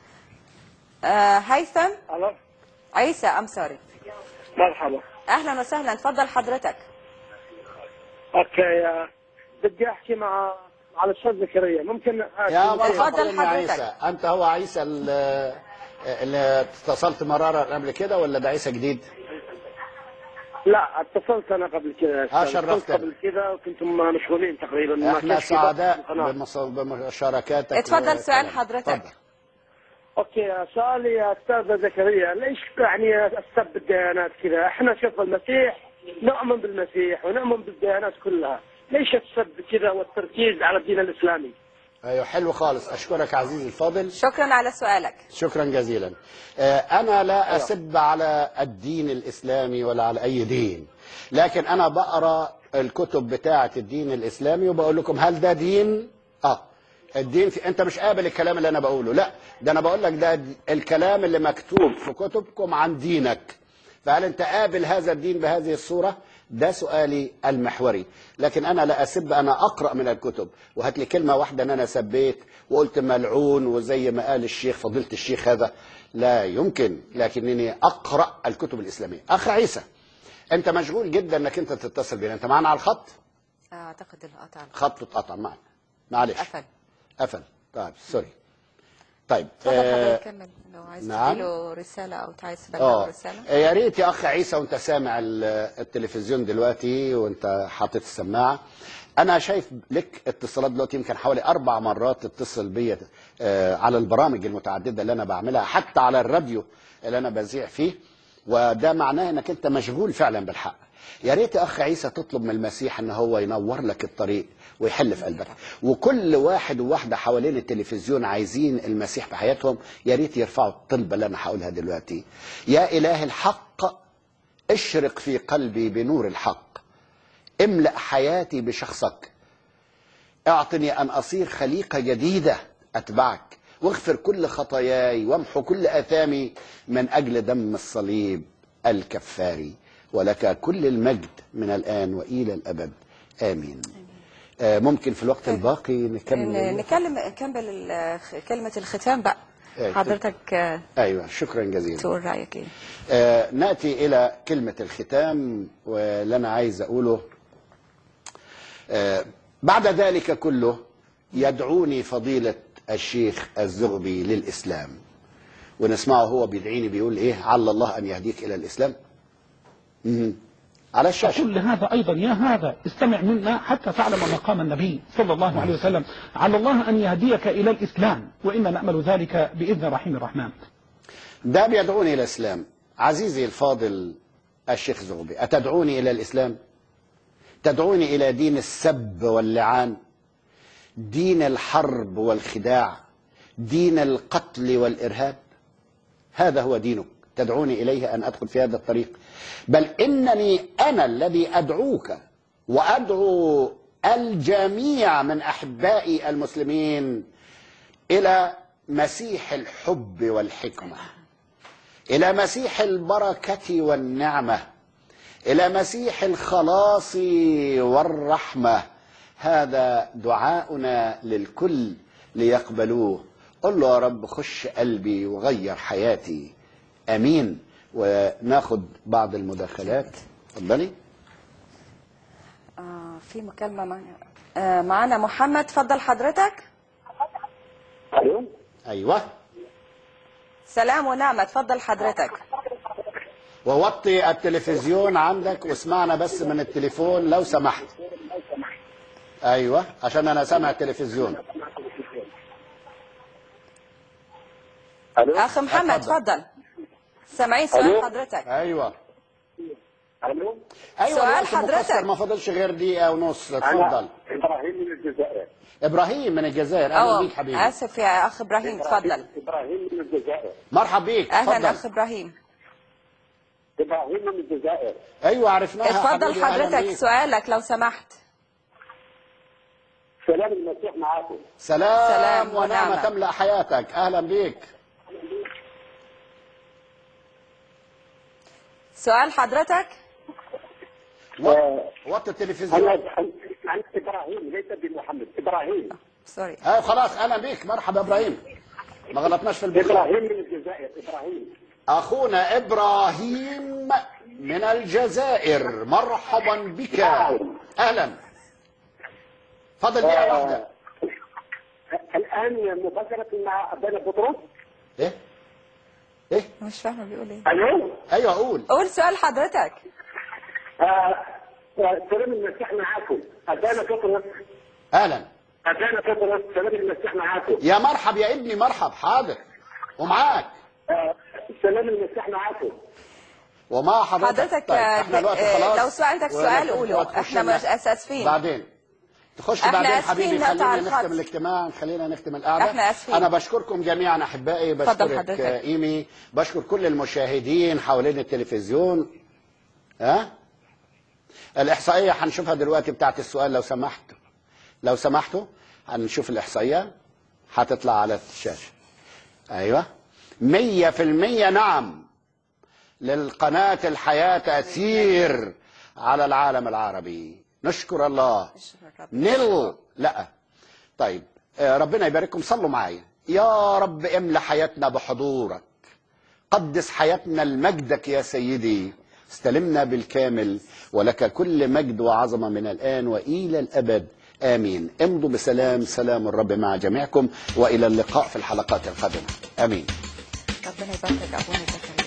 [SPEAKER 2] آه هيثم
[SPEAKER 5] الو
[SPEAKER 2] عيسى أم سوري
[SPEAKER 5] مرحبا
[SPEAKER 2] أهلا وسهلا تفضل حضرتك
[SPEAKER 5] اوكي آه، بدي احكي مع على الاستاذ زكريا ممكن أحكي
[SPEAKER 1] يا
[SPEAKER 5] معه؟
[SPEAKER 1] مرحبا
[SPEAKER 2] اتفضل
[SPEAKER 1] يا
[SPEAKER 2] حضرتك.
[SPEAKER 1] عيسى انت هو عيسى ال- اللي اتصلت مرارا قبل كده ولا ده عيسى جديد
[SPEAKER 5] لا اتصلت انا قبل كذا
[SPEAKER 1] آه،
[SPEAKER 5] اتصلت
[SPEAKER 1] شرفتنا.
[SPEAKER 5] قبل كذا وكنتم مشغولين تقريبا ما
[SPEAKER 1] احنا
[SPEAKER 5] كانش في ضغط
[SPEAKER 1] سعداء
[SPEAKER 5] في القناة.
[SPEAKER 1] بمص- بمشاركاتك
[SPEAKER 2] اتفضل سؤال
[SPEAKER 1] وكلامك.
[SPEAKER 2] حضرتك.
[SPEAKER 1] اتفضل.
[SPEAKER 5] اوكي سؤالي يا استاذ زكريا ليش يعني السب الديانات كذا؟ احنا شوف المسيح نؤمن بالمسيح ونؤمن بالديانات كلها، ليش السب كذا والتركيز على الدين الاسلامي؟
[SPEAKER 1] ايوه حلو خالص اشكرك عزيزي الفاضل
[SPEAKER 2] شكرا على سؤالك
[SPEAKER 1] شكرا جزيلا آه، انا لا اسب على الدين الاسلامي ولا على اي دين لكن انا بقرا الكتب بتاعه الدين الاسلامي وبقول لكم هل ده دين اه الدين في... انت مش قابل الكلام اللي انا بقوله لا ده انا بقول لك ده الكلام اللي مكتوب في كتبكم عن دينك فهل انت قابل هذا الدين بهذه الصوره ده سؤالي المحوري لكن انا لا اسب انا اقرا من الكتب وهات لي كلمه واحده ان انا سبيت وقلت ملعون وزي ما قال الشيخ فضيله الشيخ هذا لا يمكن لكنني اقرا الكتب الاسلاميه اخ عيسى انت مشغول جدا انك انت تتصل بينا انت معنا على الخط
[SPEAKER 2] أعتقد القطع
[SPEAKER 1] خط اتقطع معنا معلش
[SPEAKER 2] قفل
[SPEAKER 1] قفل طيب سوري طيب
[SPEAKER 2] تفضل
[SPEAKER 1] آه،
[SPEAKER 2] حضرتك كمل لو عايز
[SPEAKER 1] نعم.
[SPEAKER 2] تديله رسالة أو عايز تبلغه
[SPEAKER 1] اه
[SPEAKER 2] رسالة
[SPEAKER 1] يا ريت يا اخ عيسى وانت سامع ال- التلفزيون دلوقتي وانت حاطط السماعه انا شايف لك اتصالات دلوقتي يمكن حوالي اربع مرات تتصل بيا آه، على البرامج المتعدده اللي انا بعملها حتى على الراديو اللي انا بذيع فيه وده معناه انك انت مشغول فعلا بالحق يا ريت يا اخ عيسى تطلب من المسيح ان هو ينور لك الطريق ويحل في قلبك وكل واحد وواحده حوالين التلفزيون عايزين المسيح في حياتهم يا ريت يرفعوا الطلبه اللي انا هقولها دلوقتي يا اله الحق اشرق في قلبي بنور الحق املا حياتي بشخصك اعطني ان اصير خليقه جديده اتبعك واغفر كل خطاياي وامحو كل اثامي من اجل دم الصليب الكفاري ولك كل المجد من الان والى الابد امين آه ممكن في الوقت الباقي
[SPEAKER 2] ن-
[SPEAKER 1] نكمل
[SPEAKER 2] نكلم نكمل ال- كلمة الختام بقى
[SPEAKER 1] إيه،
[SPEAKER 2] حضرتك آه،
[SPEAKER 1] ايوه شكرا جزيلا
[SPEAKER 2] تقول رأيك ايه
[SPEAKER 1] آه ناتي الى كلمه الختام واللي انا عايز اقوله آه بعد ذلك كله يدعوني فضيله الشيخ الزغبي للاسلام ونسمعه هو بيدعيني بيقول ايه عل الله ان يهديك الى الاسلام مهم. على الشاشه
[SPEAKER 3] أقول لهذا أيضا يا هذا استمع منا حتى تعلم مقام النبي صلى الله عليه وسلم على الله أن يهديك إلى الإسلام وإنا نأمل ذلك بإذن رحيم الرحمن
[SPEAKER 1] ده بيدعوني الى الاسلام عزيزي الفاضل الشيخ زغبي اتدعوني الى الاسلام تدعوني الى دين السب واللعان دين الحرب والخداع دين القتل والارهاب هذا هو دينك تدعوني اليه ان ادخل في هذا الطريق بل انني انا الذي ادعوك وادعو الجميع من احبائي المسلمين الى مسيح الحب والحكمه الى مسيح البركه والنعمه الى مسيح الخلاص والرحمه هذا دعاؤنا للكل ليقبلوه قل له يا رب خش قلبي وغير حياتي امين وناخد بعض المداخلات اتفضلي
[SPEAKER 2] آه في مكالمة مع... آه معانا محمد تفضل حضرتك
[SPEAKER 5] الو
[SPEAKER 1] ايوه
[SPEAKER 2] سلام ونعمة تفضل حضرتك
[SPEAKER 1] ووطي التلفزيون عندك واسمعنا بس من التليفون لو سمحت ايوه عشان انا سامع التلفزيون
[SPEAKER 5] الو
[SPEAKER 2] أخ محمد
[SPEAKER 1] اتفضل.
[SPEAKER 2] تفضل سامعين سؤال
[SPEAKER 5] ألو؟
[SPEAKER 2] حضرتك
[SPEAKER 1] ايوه
[SPEAKER 5] الو
[SPEAKER 1] ايوه
[SPEAKER 2] سؤال
[SPEAKER 1] الوقت
[SPEAKER 2] حضرتك.
[SPEAKER 1] مقصر ما فاضلش غير دقيقه ونص اتفضل
[SPEAKER 5] انا ابراهيم من الجزائر
[SPEAKER 1] ابراهيم من الجزائر اهلا
[SPEAKER 2] أوه
[SPEAKER 1] بيك حبيبي
[SPEAKER 2] آسف يا أخ إبراهيم تفضل
[SPEAKER 5] ابراهيم من الجزائر
[SPEAKER 1] مرحب بيك
[SPEAKER 2] أهلا أخ
[SPEAKER 1] اتفضل
[SPEAKER 2] إبراهيم
[SPEAKER 5] ابراهيم من الجزائر
[SPEAKER 1] ايوه عرفناها
[SPEAKER 2] اتفضل
[SPEAKER 1] حبيبي، أهلاً
[SPEAKER 2] حضرتك
[SPEAKER 1] بيك.
[SPEAKER 2] سؤالك لو سمحت
[SPEAKER 5] سلام المسيح معاكم
[SPEAKER 1] سلام,
[SPEAKER 2] سلام
[SPEAKER 1] ونعمه
[SPEAKER 2] ونعمة.
[SPEAKER 1] تملا حياتك اهلا بيك
[SPEAKER 2] سؤال حضرتك
[SPEAKER 1] وط- وطي التلفزيون
[SPEAKER 5] انا انا ابراهيم ليس بمحمد ابراهيم
[SPEAKER 2] سوري
[SPEAKER 1] ايوه خلاص اهلا بيك مرحبا ابراهيم ما غلطناش في البخار
[SPEAKER 5] ابراهيم من الجزائر ابراهيم
[SPEAKER 1] اخونا ابراهيم من الجزائر مرحبا بك اهلا فضل دقيقه واحده
[SPEAKER 5] الان مباشره مع ابانا بطرس
[SPEAKER 1] ايه ايه
[SPEAKER 2] مش فاهمة بيقول إيه
[SPEAKER 5] الو
[SPEAKER 1] ايوه قول
[SPEAKER 2] قول سؤال حضرتك
[SPEAKER 5] آه، سلام المسيح معاكم ابانا بطرس
[SPEAKER 1] اهلا
[SPEAKER 5] ابانا بطرس سلام المسيح معاكم
[SPEAKER 1] يا مرحب يا ابني مرحب حاضر ومعاك
[SPEAKER 5] آه، سلام المسيح معاكم
[SPEAKER 1] ومع حضرتك
[SPEAKER 2] حضرتك
[SPEAKER 1] طيب
[SPEAKER 2] آه،
[SPEAKER 1] احنا الوقت
[SPEAKER 2] آه،
[SPEAKER 1] خلاص
[SPEAKER 2] لو سؤال عندك سؤال
[SPEAKER 1] ونخش-
[SPEAKER 2] قوله.
[SPEAKER 1] وتخش
[SPEAKER 2] احنا
[SPEAKER 1] لنا-
[SPEAKER 2] مش اسفين
[SPEAKER 1] بعدين تخش
[SPEAKER 2] احنا
[SPEAKER 1] بعدين
[SPEAKER 2] آسفين
[SPEAKER 1] حبيبي
[SPEAKER 2] نقطع
[SPEAKER 1] خلينا
[SPEAKER 2] الخط.
[SPEAKER 1] نختم الاجتماع خلينا نختم القعده
[SPEAKER 2] احنا آسفين.
[SPEAKER 1] انا بشكركم جميعا احبائي
[SPEAKER 2] اتفضل
[SPEAKER 1] بشكرك
[SPEAKER 2] حضرتك.
[SPEAKER 1] آه، ايمي بشكر كل المشاهدين حوالين التلفزيون ها الاحصائيه هنشوفها دلوقتي بتاعت السؤال لو سمحت لو سمحتوا هنشوف الاحصائيه هتطلع على الشاشه ايوه مية في المية نعم للقناة الحياة تأثير على العالم العربي نشكر الله نل لا طيب آه، ربنا يبارككم صلوا معايا يا رب املى حياتنا بحضورك قدس حياتنا لمجدك يا سيدي استلمنا بالكامل ولك كل مجد وعظمة من الآن وإلى الأبد آمين امضوا بسلام سلام الرب مع جميعكم وإلى اللقاء في الحلقات القادمة آمين
[SPEAKER 2] ربنا يبارك ابونا زكريا